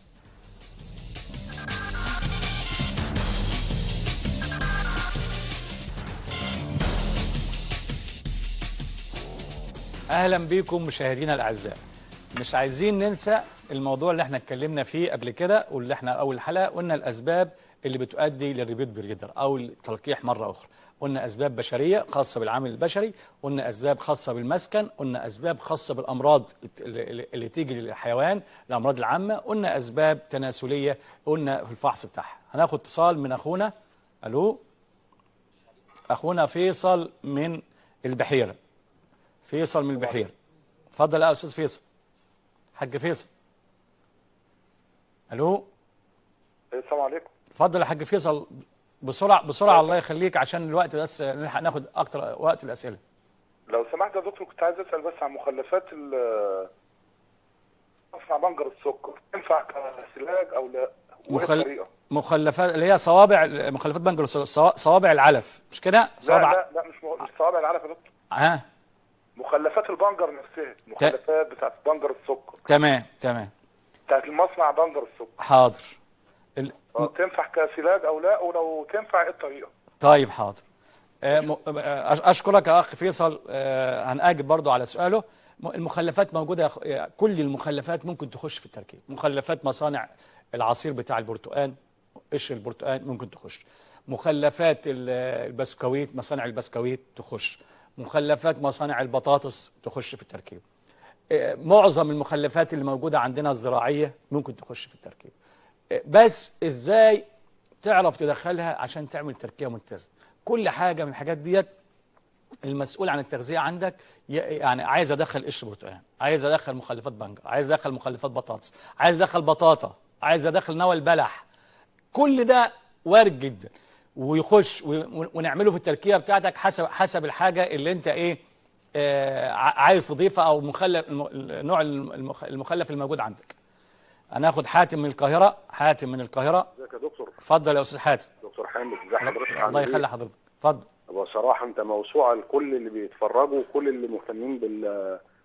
اهلا بيكم مشاهدينا الاعزاء مش عايزين ننسى الموضوع اللي احنا اتكلمنا فيه قبل كده واللي احنا اول حلقه قلنا الاسباب اللي بتؤدي للريبيت بريدر او التلقيح مره اخرى قلنا اسباب بشريه خاصه بالعامل البشري قلنا اسباب خاصه بالمسكن قلنا اسباب خاصه بالامراض اللي اللي تيجي للحيوان الامراض العامه قلنا اسباب تناسليه قلنا في الفحص بتاعها هناخد اتصال من اخونا الو اخونا فيصل من البحيره فيصل من البحيره اتفضل يا استاذ فيصل حاج فيصل الو السلام عليكم اتفضل يا حاج فيصل بسرعه بسرعه الله يخليك عشان الوقت بس نلحق ناخد اكتر وقت الاسئله لو سمحت يا دكتور كنت عايز اسال بس عن مخلفات ال مصنع بنجر السكر تنفع كسلاج او لا؟ وايه مخل... الطريقه؟ مخلفات اللي هي صوابع مخلفات بنجر الصوا- صوابع العلف مش كده لا صوابع لا لا مش م... مش صوابع العلف يا دكتور ها مخلفات البنجر نفسها مخلفات بتاعت بنجر السكر تمام تمام بتاعت المصنع بنجر السكر حاضر ال... آه، تنفع كسلاج او لا ولو تنفع ايه الطريقه؟ طيب حاضر آه، م- آه، أش- اشكرك يا اخ فيصل آه، هنأجب برضو على سؤاله م- المخلفات موجوده يا أخ- يا- كل المخلفات ممكن تخش في التركيب مخلفات مصانع العصير بتاع البرتقال قشر البرتقال ممكن تخش مخلفات ال- البسكويت مصانع البسكويت تخش مخلفات مصانع البطاطس تخش في التركيب آه، معظم المخلفات اللي موجوده عندنا الزراعيه ممكن تخش في التركيب آه، بس ازاي تعرف تدخلها عشان تعمل تركيبه متزنه كل حاجه من الحاجات ديت المسؤول عن التغذيه عندك ي- يعني عايز ادخل قشر برتقال عايز ادخل مخلفات بنجر عايز ادخل مخلفات بطاطس عايز ادخل بطاطا عايز ادخل نوى البلح كل ده وارد جدا ويخش و- ونعمله في التركيبه بتاعتك حسب حسب الحاجه اللي انت ايه آه ع- عايز تضيفها او مخلف الم- النوع المخ- المخلف الموجود عندك هناخد حاتم من القاهره حاتم من القاهره ازيك يا دكتور اتفضل يا استاذ حاتم دكتور حامد ازي حضرتك عامل الله ايه؟ يخلي حضرتك اتفضل بصراحه انت موسوعه لكل اللي بيتفرجوا وكل اللي مهتمين بال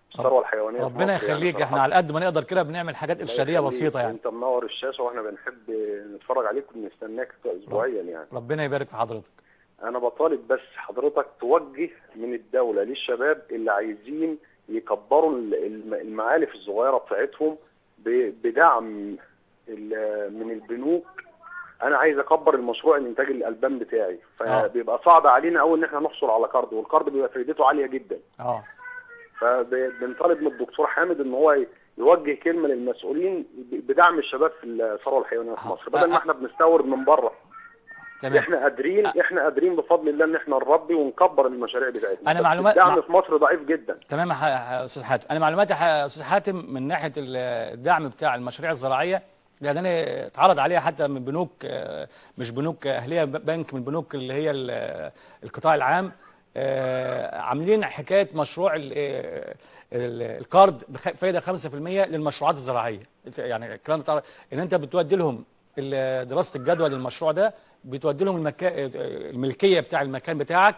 الثروه الحيوانيه في ربنا مصر يعني يخليك احنا صراحة. على قد ما نقدر كده بنعمل حاجات الله ارشاديه يخليك. بسيطه يعني انت منور الشاشه واحنا بنحب نتفرج عليك ونستناك اسبوعيا يعني ربنا يبارك في حضرتك انا بطالب بس حضرتك توجه من الدوله للشباب اللي عايزين يكبروا ال- الم- المعالف الصغيره بتاعتهم ب- بدعم ال- من البنوك انا عايز اكبر المشروع الانتاج الالبان بتاعي آه. فبيبقى صعب علينا قوي ان احنا نحصل على قرض والقرض بيبقى فايدته عاليه جدا اه فبنطالب من الدكتور حامد ان هو يوجه كلمه للمسؤولين ب- بدعم الشباب في الثروه الحيوانيه في آه. مصر بدل ما احنا بنستورد من بره تمام احنا قادرين احنا قادرين بفضل الله ان احنا نربي ونكبر المشاريع بتاعتنا أنا بس معلومات- الدعم مع- في مصر ضعيف جدا تمام يا ح- يا استاذ حاتم انا معلوماتي يا استاذ حاتم من ناحيه ال- الدعم بتاع المشاريع الزراعيه لان انا اتعرض عليها حتى من بنوك آه، مش بنوك اهليه بنك من البنوك اللي هي ال- القطاع العام آه، عاملين حكايه مشروع ال- آه، ال- الكارد بفايده 5% للمشروعات الزراعيه يعني الكلام ده اتعرض- ان انت بتودي لهم ال- دراسه الجدوى للمشروع ده بتودي لهم المكا... الملكيه بتاع المكان بتاعك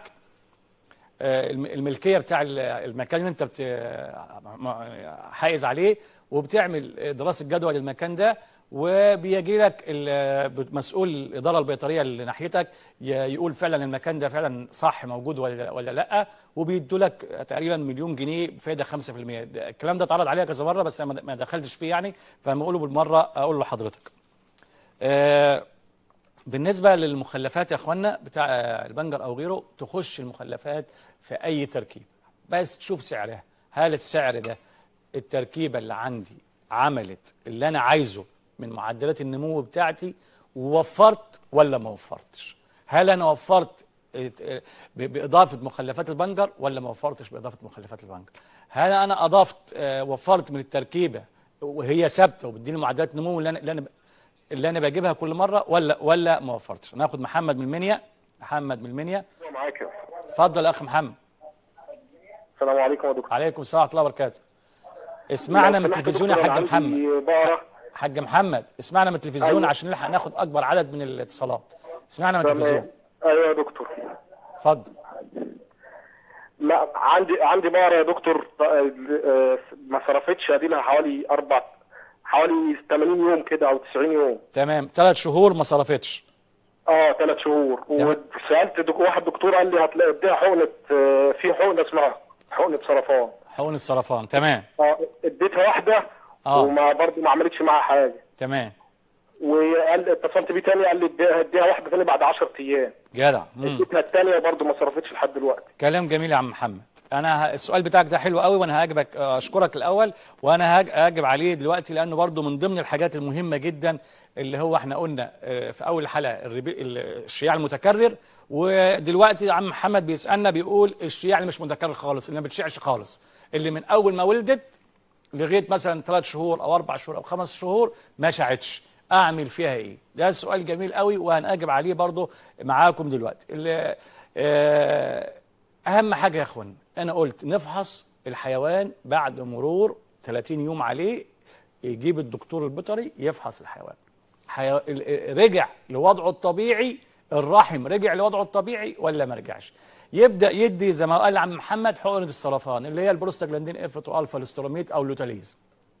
آه، الم- الملكيه بتاع ال- المكان اللي انت بت... م- حائز عليه وبتعمل دراسه جدوى للمكان ده وبيجي لك ال- مسؤول الاداره البيطريه اللي ناحيتك ي- يقول فعلا المكان ده فعلا صح موجود ولا ولا لا وبيدوا لك تقريبا مليون جنيه بفائده 5% ده- الكلام ده اتعرض عليا كذا مره بس أنا ما ما دخلتش فيه يعني فلما اقوله بالمره اقول لحضرتك. آه، بالنسبة للمخلفات يا اخوانا بتاع آه، البنجر او غيره تخش المخلفات في اي تركيب بس تشوف سعرها هل السعر ده التركيبة اللي عندي عملت اللي انا عايزه من معدلات النمو بتاعتي ووفرت ولا ما وفرتش هل انا وفرت آه، آه، ب- باضافة مخلفات البنجر ولا ما وفرتش باضافة مخلفات البنجر هل انا اضفت آه، وفرت من التركيبة وهي ثابته وبتديني معدلات نمو اللي انا اللي انا اللي انا بجيبها كل مره ولا ولا ما وفرتش ناخد محمد من المنيا محمد من المنيا معاك اتفضل يا اخ محمد السلام عليكم يا دكتور عليكم السلام ورحمه الله وبركاته اسمعنا من التلفزيون يا حاج محمد بقرة حاج محمد اسمعنا من التلفزيون أيوة. عشان نلحق ناخد اكبر عدد من الاتصالات اسمعنا من التلفزيون ايوه يا دكتور اتفضل ما عندي عندي بقرة يا دكتور آه، ما صرفتش ادي لها حوالي اربع حوالي 80 يوم كده او 90 يوم تمام ثلاث شهور ما صرفتش اه ثلاث شهور وسالت دك... واحد دكتور قال لي هتلاقي اديها حقنه آه، في حقنه اسمها حقنه سرطان حقن السرطان تمام اه اديتها واحده آه. وما برضه ما عملتش معاها حاجه تمام وقال اتصلت بيه تاني قال لي اديها اديها واحده تاني بعد 10 ايام جدع مم. اديتها الثانيه برضه ما صرفتش لحد دلوقتي كلام جميل يا عم محمد انا ه- السؤال بتاعك ده حلو قوي وانا هاجبك آه، اشكرك الاول وانا هاج- هاجب عليه دلوقتي لانه برضو من ضمن الحاجات المهمه جدا اللي هو احنا قلنا آه، في اول حلقه الربي- ال- الشياع المتكرر ودلوقتي عم محمد بيسالنا بيقول الشياع اللي مش متكرر خالص اللي ما بتشيعش خالص اللي من اول ما ولدت لغايه مثلا ثلاث شهور او اربع شهور او خمس شهور ما شاعتش اعمل فيها ايه ده سؤال جميل قوي وهنأجب عليه برضو معاكم دلوقتي ال- آه، اهم حاجه يا اخوان انا قلت نفحص الحيوان بعد مرور 30 يوم عليه يجيب الدكتور البيطري يفحص الحيوان حيو... ال- رجع لوضعه الطبيعي الرحم رجع لوضعه الطبيعي ولا ما رجعش يبدا يدي زي ما قال عم محمد حقنه السرطان اللي هي البروستاجلاندين اف 2 الفا الاستروميت او اللوتاليز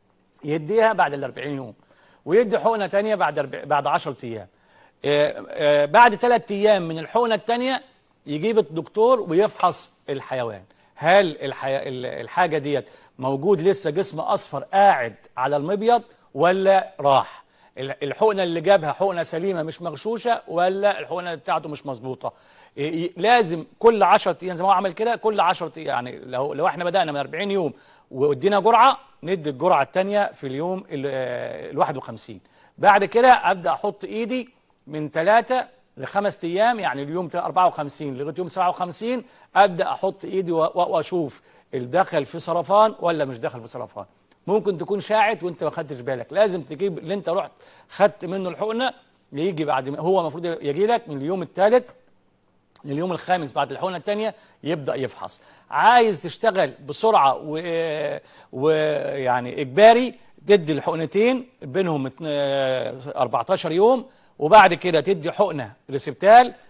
يديها بعد ال 40 يوم ويدي حقنه ثانيه بعد أربع- بعد 10 ايام آه، آه، بعد ثلاث ايام من الحقنه الثانيه يجيب الدكتور ويفحص الحيوان هل الحي... ال- الحاجه ديت موجود لسه جسم اصفر قاعد على المبيض ولا راح ال- الحقنه اللي جابها حقنه سليمه مش مغشوشه ولا الحقنه بتاعته مش مظبوطه ي- ي- لازم كل 10 ايام زي ما هو عمل كده كل 10 ايام يعني لو لو احنا بدانا من 40 يوم وادينا جرعه ندي الجرعه الثانيه في اليوم ال ال 51 بعد كده ابدا احط ايدي من ثلاثة لخمس ايام يعني اليوم 54 لغايه يوم 57 ابدا احط ايدي و- و- واشوف الدخل في سرطان ولا مش دخل في سرطان ممكن تكون شاعت وانت ما خدتش بالك لازم تجيب اللي انت رحت خدت منه الحقنه يجي بعد ما هو المفروض يجي لك من اليوم الثالث لليوم الخامس بعد الحقنه الثانيه يبدا يفحص عايز تشتغل بسرعه ويعني و... يعني اجباري تدي الحقنتين بينهم اتن- 14 يوم وبعد كده تدي حقنه ريسبتال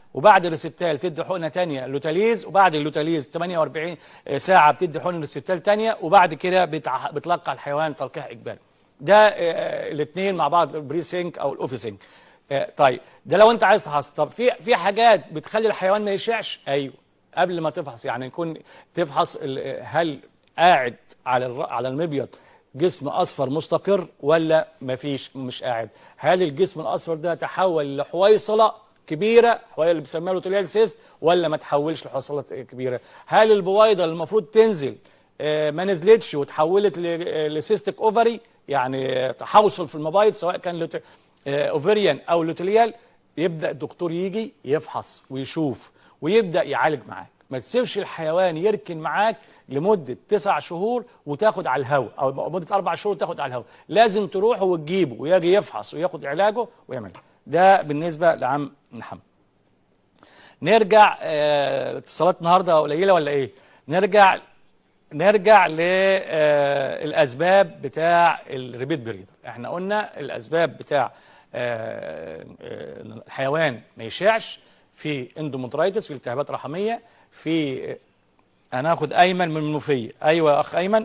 وبعد الريسبتال تدي حقنه ثانيه لوتاليز وبعد اللوتاليز 48 ساعه بتدي حقنه ريسبتال ثانيه وبعد كده بتع... بتلقى الحيوان تلقيح اجباري ده الاثنين مع بعض البري سينك او الاوفي سينك آه، طيب ده لو انت عايز تفحص طب في في حاجات بتخلي الحيوان ما يشعش ايوه قبل ما تفحص يعني يكون تفحص ال- هل قاعد على الر- على المبيض جسم اصفر مستقر ولا ما فيش مش قاعد هل الجسم الاصفر ده تحول لحويصله كبيره حوالي اللي بيسموها لوتيليال سيست ولا ما تحولش لحويصله كبيره هل البويضه اللي المفروض تنزل آه، ما نزلتش وتحولت ل- لسيستيك اوفري يعني آه، تحوصل في المبايض سواء كان لوت- آه، اوفريان او لوتيليال يبدا الدكتور يجي يفحص ويشوف ويبدا يعالج معاك ما تسيبش الحيوان يركن معاك لمده تسع شهور وتاخد على الهواء او مده اربع شهور تاخد على الهواء لازم تروح وتجيبه ويجي يفحص وياخد علاجه ويعمل ده بالنسبه لعم محمد نرجع آه، اتصالات النهارده قليله ولا ايه نرجع نرجع للاسباب بتاع الريبيت بريدر احنا قلنا الاسباب بتاع آه، آه، الحيوان ما يشعش في اندومترايتس في التهابات رحميه في هناخد ايمن من المنوفيه ايوه يا اخ ايمن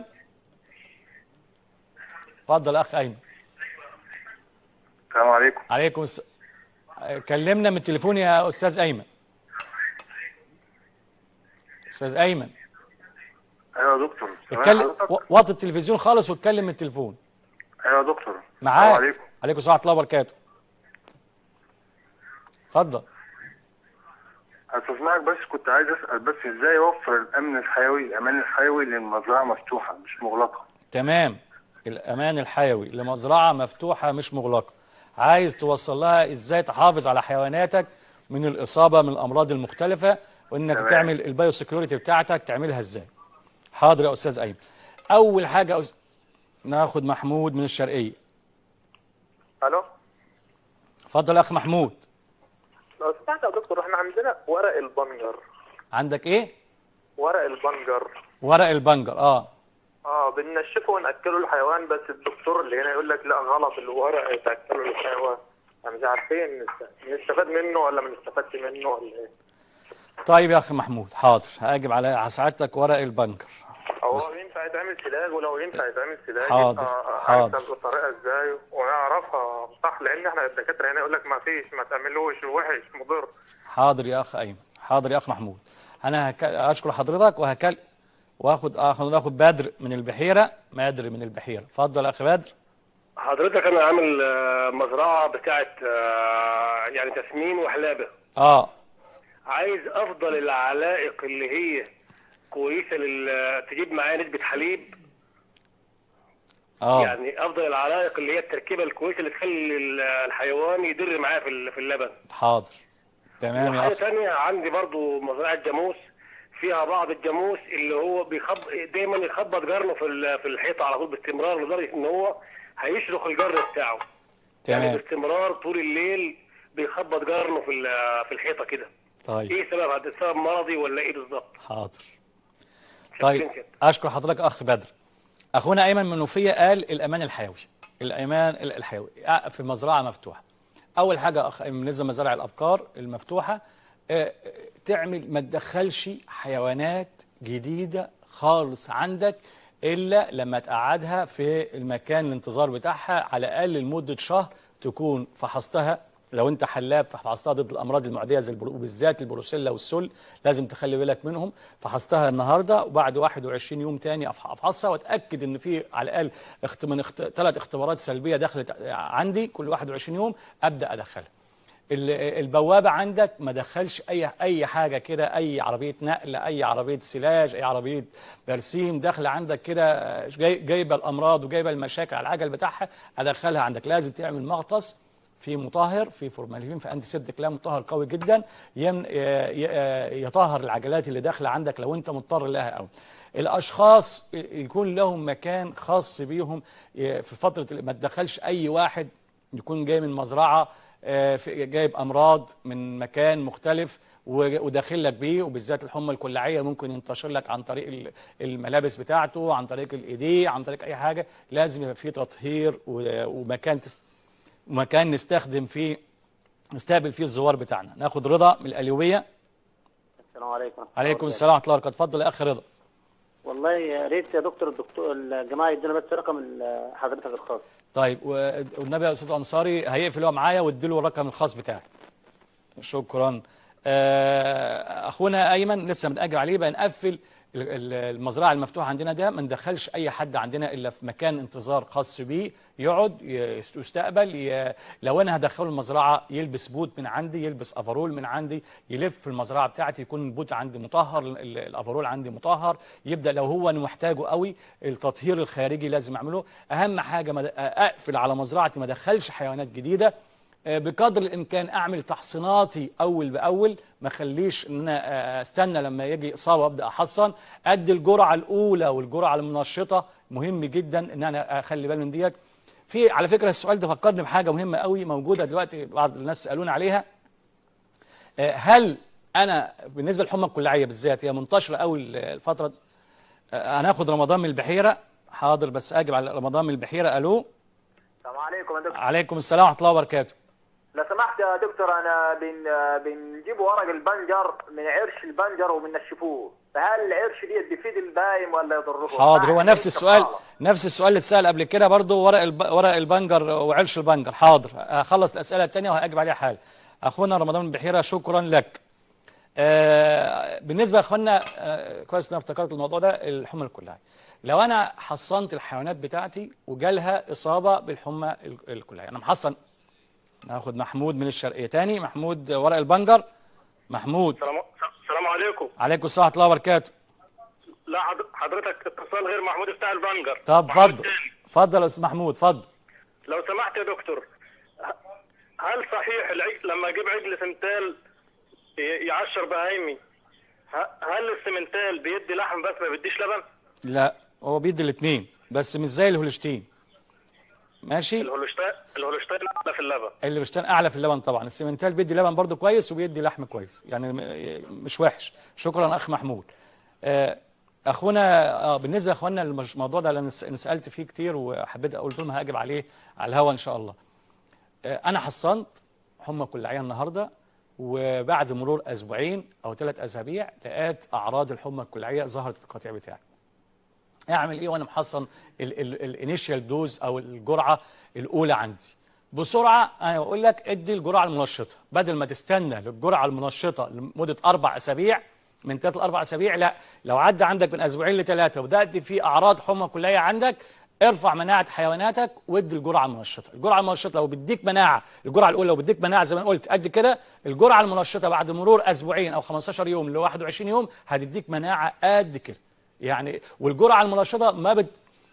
اتفضل يا اخ ايمن السلام عليكم عليكم الس... كلمنا من التليفون يا استاذ ايمن استاذ ايمن ايوه يا دكتور سامعني اتكلم حضرتك؟ و- وطي التلفزيون خالص واتكلم من التليفون ايوه يا دكتور معاك السلام عليكم عليكم السلام ورحمه الله وبركاته اتفضل هستسمعك بس كنت عايز اسال بس ازاي اوفر الامن الحيوي الامان الحيوي للمزرعه مفتوحه مش مغلقه تمام الامان الحيوي لمزرعه مفتوحه مش مغلقه عايز توصل لها ازاي تحافظ على حيواناتك من الاصابه من الامراض المختلفه وانك تمام. تعمل البايو سكيورتي بتاعتك تعملها ازاي حاضر يا استاذ ايمن اول حاجه يا أس... ناخد محمود من الشرقيه الو اتفضل يا اخ محمود لو سمحت يا دكتور احنا عندنا ورق البنجر عندك ايه ورق البنجر ورق البنجر اه اه بننشفه وناكله الحيوان بس الدكتور اللي هنا يقول لك لا غلط الورق تاكله للحيوان احنا مش عارفين نست- نستفاد منه ولا ما نستفادش منه ولا ايه طيب يا اخ محمود حاضر هاجب على على سعادتك ورق البنجر هو بس- ينفع يتعمل سلاج ولو ينفع يتعمل سلاج حاضر، يبقى حاضر. هيحصل بطريقه ازاي ونعرفها صح لان احنا الدكاتره هنا يقول لك ما فيش ما تعملوش وحش مضر حاضر يا اخ ايمن حاضر يا اخ محمود انا هك... اشكر حضرتك وهكل واخد اخد ناخد بدر من البحيره بدر من البحيره اتفضل يا اخ بدر حضرتك انا عامل آه، مزرعه بتاعه آه، يعني تسمين وحلابه اه عايز افضل العلائق اللي هي كويسه لل تجيب معايا نسبه حليب اه يعني افضل العلائق اللي هي التركيبه الكويسه اللي تخلي ال- الحيوان يدر معايا في ال- في اللبن حاضر تمام يا وحاجه اخ ثانيه عندي برضو مزرعه جاموس فيها بعض الجاموس اللي هو بيخب دايما يخبط جرنه في ال- في الحيطه على طول باستمرار لدرجه ان هو هيشرخ الجر بتاعه يعني تمام باستمرار طول الليل بيخبط جرنه في ال- في الحيطه كده طيب ايه سبب هذا السبب مرضي ولا ايه بالظبط حاضر طيب شكراً كده. اشكر حضرتك اخ بدر اخونا ايمن من نوفيه قال الامان الحيوي الامان ال- الحيوي آه، في مزرعه مفتوحه اول حاجه اخ أيمن، بالنسبه لمزارع الابقار المفتوحه آه، آه، تعمل ما تدخلش حيوانات جديده خالص عندك الا لما تقعدها في المكان الانتظار بتاعها على الاقل لمده شهر تكون فحصتها لو انت حلاب فحصتها ضد الامراض المعديه زي البرو... وبالذات البروسيلا والسل لازم تخلي بالك منهم فحصتها النهارده وبعد 21 يوم تاني أفح- افحصها واتاكد ان في على الاقل اخت... من اخت... ثلاث اختبارات سلبيه دخلت عندي كل 21 يوم ابدا ادخلها ال- البوابه عندك ما دخلش اي اي حاجه كده اي عربيه نقل اي عربيه سلاج اي عربيه برسيم داخله عندك كده جاي جايبه الامراض وجايبه المشاكل على العجل بتاعها ادخلها عندك لازم تعمل مغطس في مطهر في فورمالين في انتي سيبتيك لا مطهر قوي جدا يم- ي- ي- يطهر العجلات اللي داخله عندك لو انت مضطر لها قوي الاشخاص يكون لهم مكان خاص بيهم ي- في فتره ما تدخلش اي واحد يكون جاي من مزرعه آه، في- جايب امراض من مكان مختلف و- وداخل لك بيه وبالذات الحمى الكلاعيه ممكن ينتشر لك عن طريق ال- الملابس بتاعته عن طريق الايديه عن طريق اي حاجه لازم يبقى فيه تطهير و- ومكان تس- مكان نستخدم فيه نستقبل فيه الزوار بتاعنا ناخد رضا من الاليويه السلام عليكم عليكم السلام ورحمه الله وبركاته اتفضل يا اخ رضا والله يا ريت يا دكتور الدكتور الجماعه يدونا بس رقم ال- حضرتك الخاص طيب و- والنبي يا استاذ انصاري هيقفل هو معايا واديله الرقم الخاص بتاعي شكرا آه، اخونا ايمن لسه بنأجر عليه بقى نقفل ال- ال- المزرعه المفتوحه عندنا ده ما ندخلش اي حد عندنا الا في مكان انتظار خاص بيه يقعد ي- يستقبل ي- لو انا هدخله المزرعه يلبس بوت من عندي يلبس افرول من عندي يلف في المزرعه بتاعتي يكون البوت عندي مطهر ال- ال- الافرول عندي مطهر يبدا لو هو انا محتاجه قوي التطهير الخارجي لازم اعمله اهم حاجه ما د- اقفل على مزرعتي ما ادخلش حيوانات جديده آه، بقدر الامكان اعمل تحصيناتي اول باول ما اخليش ان انا آه، استنى لما يجي اصابه وابدا احصن ادي الجرعه الاولى والجرعه المنشطه مهم جدا ان انا اخلي بالي من ديت في على فكره السؤال ده فكرني بحاجه مهمه قوي موجوده دلوقتي بعض الناس سالونا عليها آه، هل انا بالنسبه للحمى الكلاعيه بالذات هي منتشره قوي الفتره آه، هناخد رمضان من البحيره حاضر بس اجب على رمضان من البحيره الو السلام عليكم يا دكتور عليكم السلام ورحمه الله وبركاته لو سمحت يا دكتور انا بن بنجيب ورق البنجر من عرش البنجر وبنشفوه فهل العرش دي بيفيد البايم ولا يضره؟ حاضر هو يعني نفس السؤال كفارة. نفس السؤال اللي اتسال قبل كده برضو ورق الب... ورق البنجر وعرش البنجر حاضر هخلص الاسئله الثانيه وهاجب عليها حالا اخونا رمضان بحيره شكرا لك آه بالنسبه يا اخوانا آه كويس ان انا افتكرت الموضوع ده الحمى الكلاعيه لو انا حصنت الحيوانات بتاعتي وجالها اصابه بالحمى ال- الكلاعيه انا محصن ناخد محمود من الشرقيه تاني محمود ورق البنجر محمود السلام السلام عليكم عليكم السلام ورحمه الله وبركاته لا حض- حضرتك اتصال غير محمود بتاع البنجر طب محمود اتفضل تاني. اتفضل يا استاذ محمود اتفضل لو سمحت يا دكتور ه- هل صحيح العج... لما اجيب عجل سمنتال ي- يعشر بهايمي ه- هل السمنتال بيدي لحم بس ما بيديش لبن؟ لا هو بيدي الاثنين بس مش زي الهولشتين ماشي الهولشتاين الهولشتاين اعلى في اللبن الهولشتين اعلى في اللبن طبعا السيمنتال بيدي لبن برضو كويس وبيدي لحم كويس يعني م- مش وحش شكرا اخ محمود آه، اخونا آه بالنسبه لاخواننا الموضوع ده انا س- أنا سالت فيه كتير وحبيت قلت لهم هاجب عليه على الهوا ان شاء الله آه، انا حصنت حمى كلاعيه النهارده وبعد مرور اسبوعين او ثلاث اسابيع لقيت اعراض الحمى الكلاعيه ظهرت في القطيع بتاعي اعمل ايه وانا محصن الانيشال دوز او الجرعه الاولى عندي بسرعه انا بقول لك ادي الجرعه المنشطه بدل ما تستنى للجرعه المنشطه لمده اربع اسابيع من ثلاث لاربع اسابيع لا لو عدى عندك من اسبوعين لثلاثه وبدات في اعراض حمى كليه عندك ارفع مناعه حيواناتك وادي الجرعه المنشطه الجرعه المنشطه لو بيديك مناعه الجرعه الاولى لو بيديك مناعه زي ما أنا قلت قد كده الجرعه المنشطه بعد مرور اسبوعين او 15 يوم ل 21 يوم هتديك مناعه قد كده يعني والجرعه المنشطه ما بت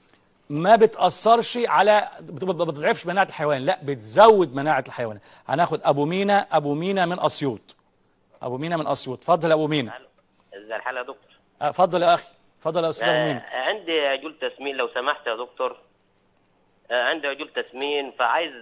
ما بتاثرش على بت- ما بتضعفش مناعه الحيوان لا بتزود مناعه الحيوان هناخد ابو مينا ابو مينا من اسيوط ابو مينا من اسيوط اتفضل يا ابو مينا ازي الحال يا دكتور آه، اتفضل يا اخي اتفضل يا استاذ ابو آه مينا عندي عجول تسمين لو سمحت يا دكتور آه عندي عجول تسمين فعايز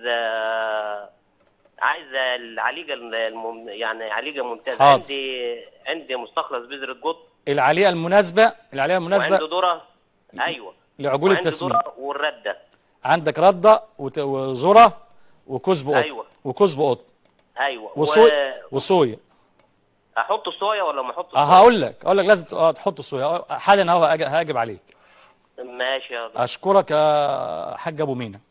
آه عايز العليقه الم... يعني عليقه ممتازه حاضر. عندي عندي مستخلص بذرة قط العاليه المناسبه العاليه وعنده المناسبه ذره ايوه لعجول وعنده التسمين ذره والرده عندك رده وت- وذره وكزب قط أيوة. وكزب قط ايوه وصويا وصويا احط الصويا ولا ما احط آه، هقول لك اقول لك لازم ت- آه، تحط الصويا حالا اهو هاج- هاجب عليك ماشي يا دكتور اشكرك يا حاج ابو مينا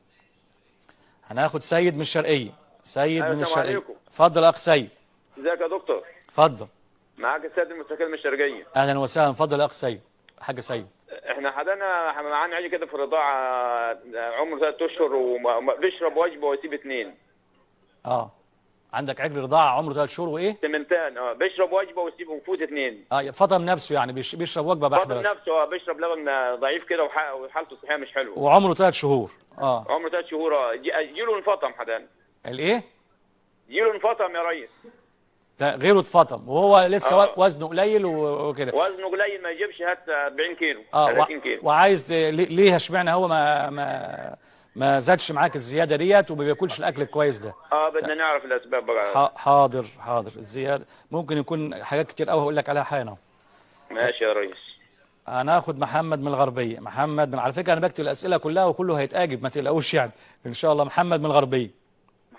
هناخد سيد من الشرقيه سيد أيوة، من السلام الشرقيه عليكم. اتفضل يا اخ سيد ازيك يا دكتور اتفضل معاك السيد المستقل من الشرقيه اهلا وسهلا اتفضل يا اخ سيد حاج سيد احنا حدانا معانا عيل كده في الرضاعه عمره ثلاث اشهر وبيشرب وجبه ويسيب اثنين اه عندك عجل رضاعه عمره ثلاث شهور وايه سمنتان اه بيشرب وجبه ويسيب ويفوت اثنين اه فطم نفسه يعني بيش- بيشرب وجبه واحده فاضل بس نفسه اه بيشرب لبن ضعيف كده وح- وحالته الصحيه مش حلوه وعمره ثلاث شهور اه عمره ثلاث شهور اه جي- جيله انفطم حدانا الايه جيله انفطم يا ريس ده غيره اتفطم وهو لسه آه. وزنه قليل و- وكده وزنه قليل ما يجيبش هات 40 كيلو اه 30 و... كيلو وعايز ليه- ليه اشمعنى هو ما ما ما زادش معاك الزياده ديت وما بياكلش الاكل الكويس ده اه بدنا نعرف الاسباب بقى ح- حاضر حاضر الزياده ممكن يكون حاجات كتير قوي هقول لك عليها حالا اهو ماشي يا ريس هناخد محمد من الغربيه محمد من على فكره انا بكتب الاسئله كلها وكله هيتاجب ما تقلقوش يعني ان شاء الله محمد من الغربيه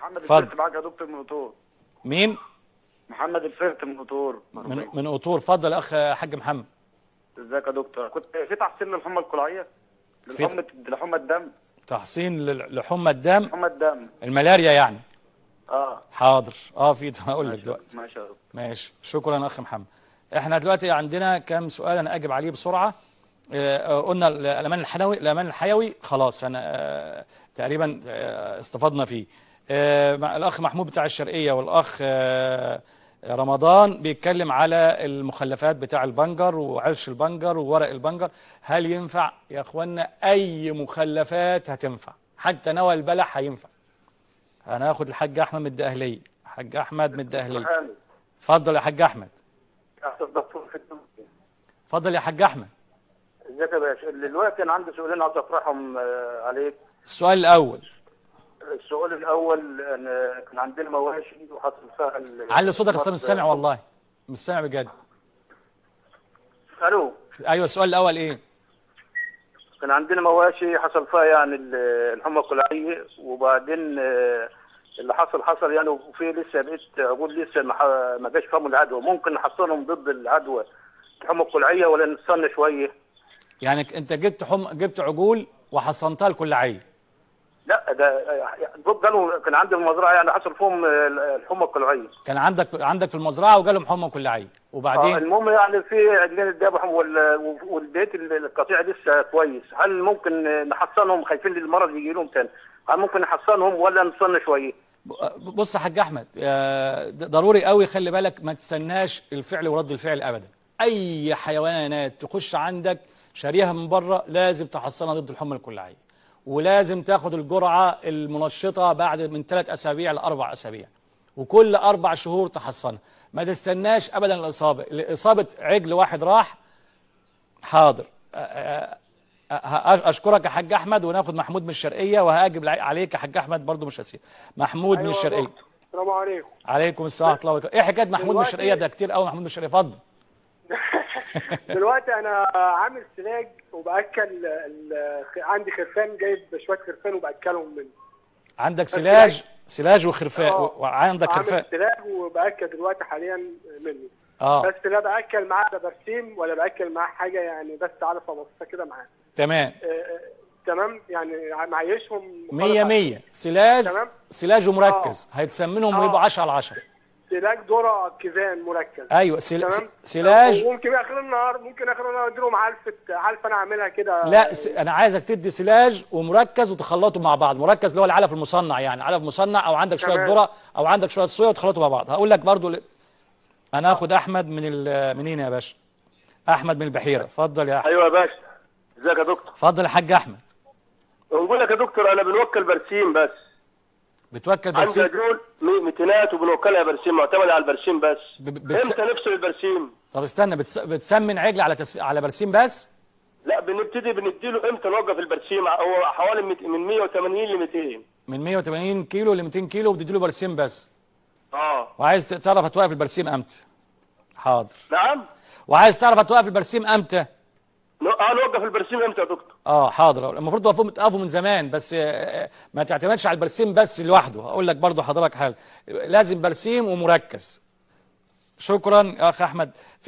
محمد اتفضل. الفرت معاك يا دكتور من قطور مين محمد الفرت من قطور من من قطور اتفضل يا اخ حاج محمد ازيك يا دكتور كنت في تحسين للحمى الكلعيه في- لحمى لحمى الدم تحصين لل- لحمى الدم لحمى الدم الملاريا يعني اه حاضر اه في هقول لك دلوقتي ماشي يا دكتور ماشي شكرا اخ محمد احنا دلوقتي عندنا كام سؤال انا اجب عليه بسرعه آه، آه، قلنا الامان الحيوي الامان الحيوي خلاص انا آه، تقريبا آه، استفدنا فيه آه، مع الاخ محمود بتاع الشرقيه والاخ آه، رمضان بيتكلم على المخلفات بتاع البنجر وعرش البنجر وورق البنجر هل ينفع يا اخوانا اي مخلفات هتنفع حتى نوى البلح هينفع هناخد الحاج احمد من الدقهليه حاج احمد من الدقهليه اتفضل يا حاج احمد دكتور اتفضل يا حاج احمد ازيك يا باشا دلوقتي انا عندي سؤالين عايز اطرحهم آه، عليك السؤال الاول السؤال الاول أنا كان عندنا مواشي وحصل فيها ال- علي صوتك اصلا مش سامع والله مش سامع بجد الو ايوه السؤال الاول ايه كان عندنا مواشي حصل فيها يعني ال- الحمى الكلعيه وبعدين آه، اللي حصل حصل يعني وفي لسه بقيت اقول لسه ما ح- ما جاش فيهم العدوى ممكن نحصنهم ضد العدوى الحمى الكلعيه ولا نستنى شويه يعني ك- انت جبت حم... جبت عجول وحصنتها لكل عين لا ده دول قالوا كان عندي المزرعه يعني حصل فيهم آه، الحمى الكلعيه كان عندك عندك في المزرعه وجالهم حمى كل عين آه، وبعدين المهم يعني في عندنا الذبح وال- والبيت القطيع لسه كويس هل ممكن نحصنهم خايفين للمرض يجي لهم تاني هل ممكن نحصنهم ولا نستنى شويه ب- بص يا حاج احمد آه، د- ضروري قوي خلي بالك ما تستناش الفعل ورد الفعل ابدا اي حيوانات تخش عندك شاريها من بره لازم تحصنها ضد الحمى الكلعيه ولازم تاخد الجرعه المنشطه بعد من ثلاث اسابيع لاربع اسابيع وكل اربع شهور تحصنها ما تستناش ابدا الاصابه اصابه عجل واحد راح حاضر أ- أ- أ- اشكرك يا حاج احمد وناخد محمود من الشرقيه وهاجب عليك يا حاج احمد برضو مش هسيب محمود من أيوة يا الشرقيه دكتور. السلام عليكم عليكم السلام ورحمه الله وبركاته ايه حكايه محمود من دلوقتي- الشرقيه ده كتير قوي محمود من الشرقيه اتفضل دلوقتي انا عامل سلاج وباكل ال- عندي خرفان جايب شويه خرفان وباكلهم منه عندك سلاج سلاج وخرفان آه. وعندك عامل خرفان سلاج وباكل دلوقتي حاليا منه اه بس لا باكل معاه لا برسيم ولا باكل معاه حاجه يعني بس علفه بسيطه كده معاه تمام آه، آه، تمام يعني معيشهم مية مية سلاج تمام. سلاج ومركز هيتسمنهم آه. ويبقوا 10 على 10 سلاج ذره كيزان مركز ايوه سل... تمام سلاج وممكن اخر النهار ممكن اخر النهار اديلهم علفه علفه انا اعملها كده لا س... انا عايزك تدي سلاج ومركز وتخلطوا مع بعض مركز اللي هو العلف المصنع يعني علف مصنع او عندك شويه تمام. ذره او عندك شويه صويا وتخلطوا مع بعض هقول لك برضو ل... انا هاخد احمد من ال... منين يا باشا احمد من البحيره اتفضل يا احمد ايوه يا باشا ازيك يا دكتور اتفضل يا حاج احمد بقول لك يا دكتور انا بنوكل برسيم بس بتوكل عندي برسيم عجول ميتينات وبنوكلها برسيم معتمد على البرسيم بس ب... بتس... امتى نفصل البرسيم طب استنى بتس... بتسمن عجل على تس... على برسيم بس لا بنبتدي بنديله امتى نوقف البرسيم هو حوالي ميت- من 180 ل 200 من 180 كيلو ل 200 كيلو وبتديله برسيم بس اه وعايز تعرف هتوقف البرسيم امتى حاضر نعم وعايز تعرف هتوقف البرسيم امتى نو- اه نوقف البرسيم امتى يا دكتور اه حاضر المفروض توقفوا توقفوا من زمان بس آه، ما تعتمدش على البرسيم بس لوحده هقول لك برضو حضرتك حاجه لازم برسيم ومركز شكرا يا اخ احمد في-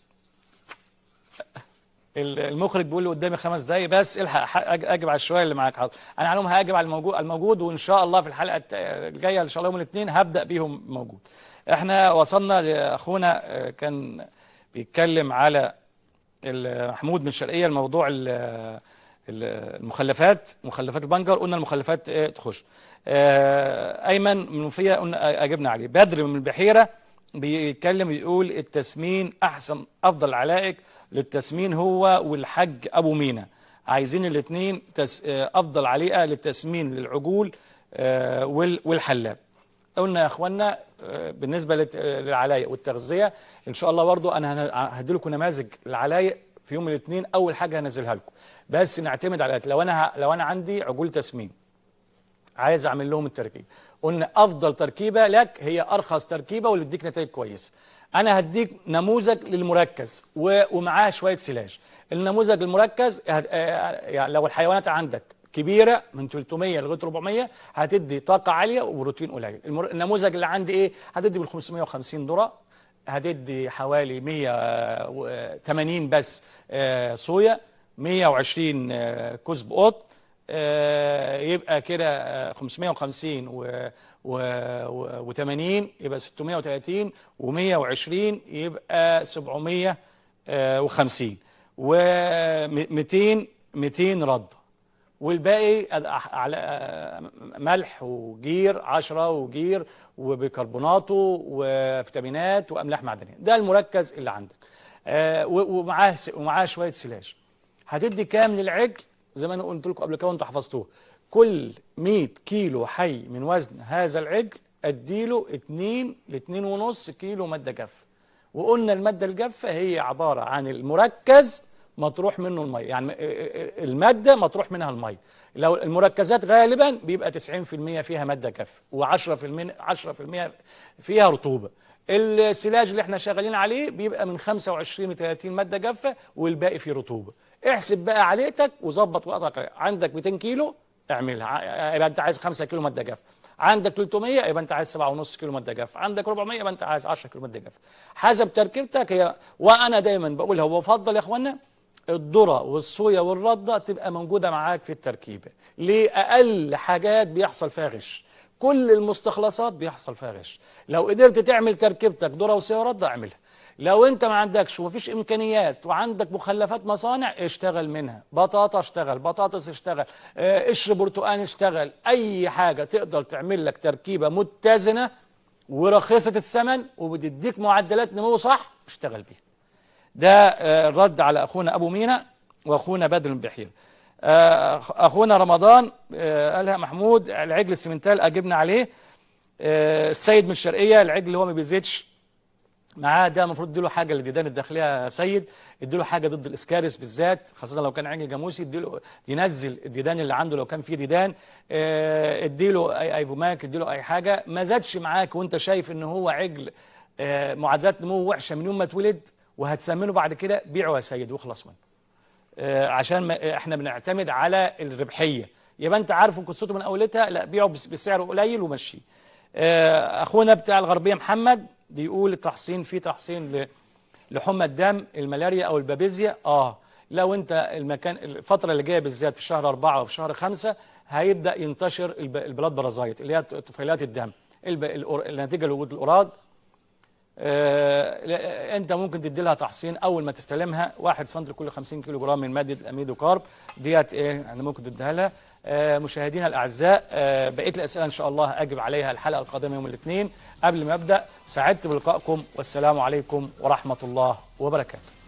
ال- المخرج بيقول لي قدامي خمس دقايق بس الحق ح- أج- اجب على الشويه اللي معاك حاضر انا عليهم هاجب على الموجود الموجود وان شاء الله في الحلقه الت- الجايه ان شاء الله يوم الاثنين هبدا بيهم موجود احنا وصلنا لاخونا آه، كان بيتكلم على ال- محمود من الشرقيه الموضوع ال- ال- المخلفات مخلفات البنجر قلنا المخلفات إيه تخش آه، ايمن من المنوفيه قلنا اجبنا عليه بدر من البحيره بيتكلم يقول التسمين احسن افضل علائق للتسمين هو والحج ابو مينا عايزين الاثنين تس... آه، افضل عليقه للتسمين للعجول آه، وال- والحلاب قلنا يا اخوانا آه، بالنسبه للت- آه، للعلايق والتغذيه ان شاء الله برضو انا هدي لكم نماذج العلايق في يوم الاثنين اول حاجه هنزلها لكم بس نعتمد على الأكل. لو انا ه- لو انا عندي عجول تسمين عايز اعمل لهم التركيبه قلنا افضل تركيبه لك هي ارخص تركيبه واللي تديك نتائج كويسه انا هديك نموذج للمركز و- ومعاه شويه سلاج النموذج المركز هت- آه، يعني لو الحيوانات عندك كبيره من 300 لغايه 400 هتدي طاقه عاليه وبروتين قليل المر- النموذج اللي عندي ايه هتدي بال 550 ذره هتدي حوالي 180 بس آه، صويا 120 آه، كزب قط آه، يبقى كده آه، 550 و و و80 يبقى 630 و120 يبقى 750 و200 200 رده والباقي أد- على آه، ملح وجير 10 وجير وبيكربوناته وفيتامينات واملاح معدنيه ده المركز اللي عندك آه، و- ومعاه س- ومعاه شويه سلاج هتدي كام للعجل زي ما انا قلت لكم قبل كده وانتوا حفظتوه كل 100 كيلو حي من وزن هذا العجل اديله 2 ل 2.5 كيلو ماده جافه وقلنا الماده الجافه هي عباره عن المركز مطروح منه الميه يعني الماده مطروح منها الميه لو المركزات غالبا بيبقى 90% فيها ماده جافه و10% 10% فيها رطوبه السلاج اللي احنا شغالين عليه بيبقى من 25 ل 30 ماده جافه والباقي فيه رطوبه احسب بقى عليتك وظبط وقتك عندك 200 كيلو اعملها يبقى انت عايز 5 كيلو ماده جافه عندك 300 يبقى انت عايز 7.5 كيلو ماده جافه عندك 400 يبقى انت عايز 10 كيلو ماده جافه حسب تركيبتك هي وانا دايما بقول هو بفضل يا اخوانا الذره والصويا والرده تبقى موجوده معاك في التركيبه ليه اقل حاجات بيحصل فيها غش كل المستخلصات بيحصل فيها غش لو قدرت تعمل تركيبتك ذره وصويا ورده اعملها لو انت ما عندكش ومفيش امكانيات وعندك مخلفات مصانع اشتغل منها بطاطا اشتغل بطاطس اشتغل اه، قشر برتقان اشتغل اي حاجه تقدر تعمل لك تركيبه متزنه ورخيصه الثمن وبتديك معدلات نمو صح اشتغل بيها ده آه، الرد على اخونا ابو مينا واخونا بدر بن بحير آه، اخونا رمضان آه، قالها محمود العجل السمنتال اجبنا عليه آه، السيد من الشرقيه العجل اللي هو ما بيزيدش معاه ده المفروض اديله حاجه للديدان الداخليه يا سيد اديله حاجه ضد الاسكارس بالذات خاصه لو كان عجل جاموسي اديله ينزل الديدان اللي عنده لو كان فيه ديدان آه، اديله اي ايفوماك اديله اي حاجه ما زادش معاك وانت شايف ان هو عجل آه، معدلات نمو وحشه من يوم ما اتولد وهتسمنه بعد كده بيعه يا سيد واخلص منه آه، عشان ما احنا بنعتمد على الربحيه يبقى انت عارف قصته من اولتها لا بيعه بس- بسعر قليل ومشيه آه، اخونا بتاع الغربيه محمد بيقول التحصين في تحصين ل- لحمى الدم الملاريا او البابيزيا اه لو انت المكان الفتره اللي جايه بالذات في شهر أربعة وفي شهر خمسة هيبدا ينتشر الب- البلاد برازايت اللي هي طفيلات الدم الب- الأور- النتيجه لوجود الاوراد آه، لا- انت ممكن تدي لها تحصين اول ما تستلمها 1 سم كل 50 كيلو جرام من ماده الاميدو كارب ديت ايه يعني ممكن تديها لها آه، مشاهدينا الاعزاء آه، بقيه الاسئله ان شاء الله اجب عليها الحلقه القادمه يوم الاثنين قبل ما ابدا سعدت بلقائكم والسلام عليكم ورحمه الله وبركاته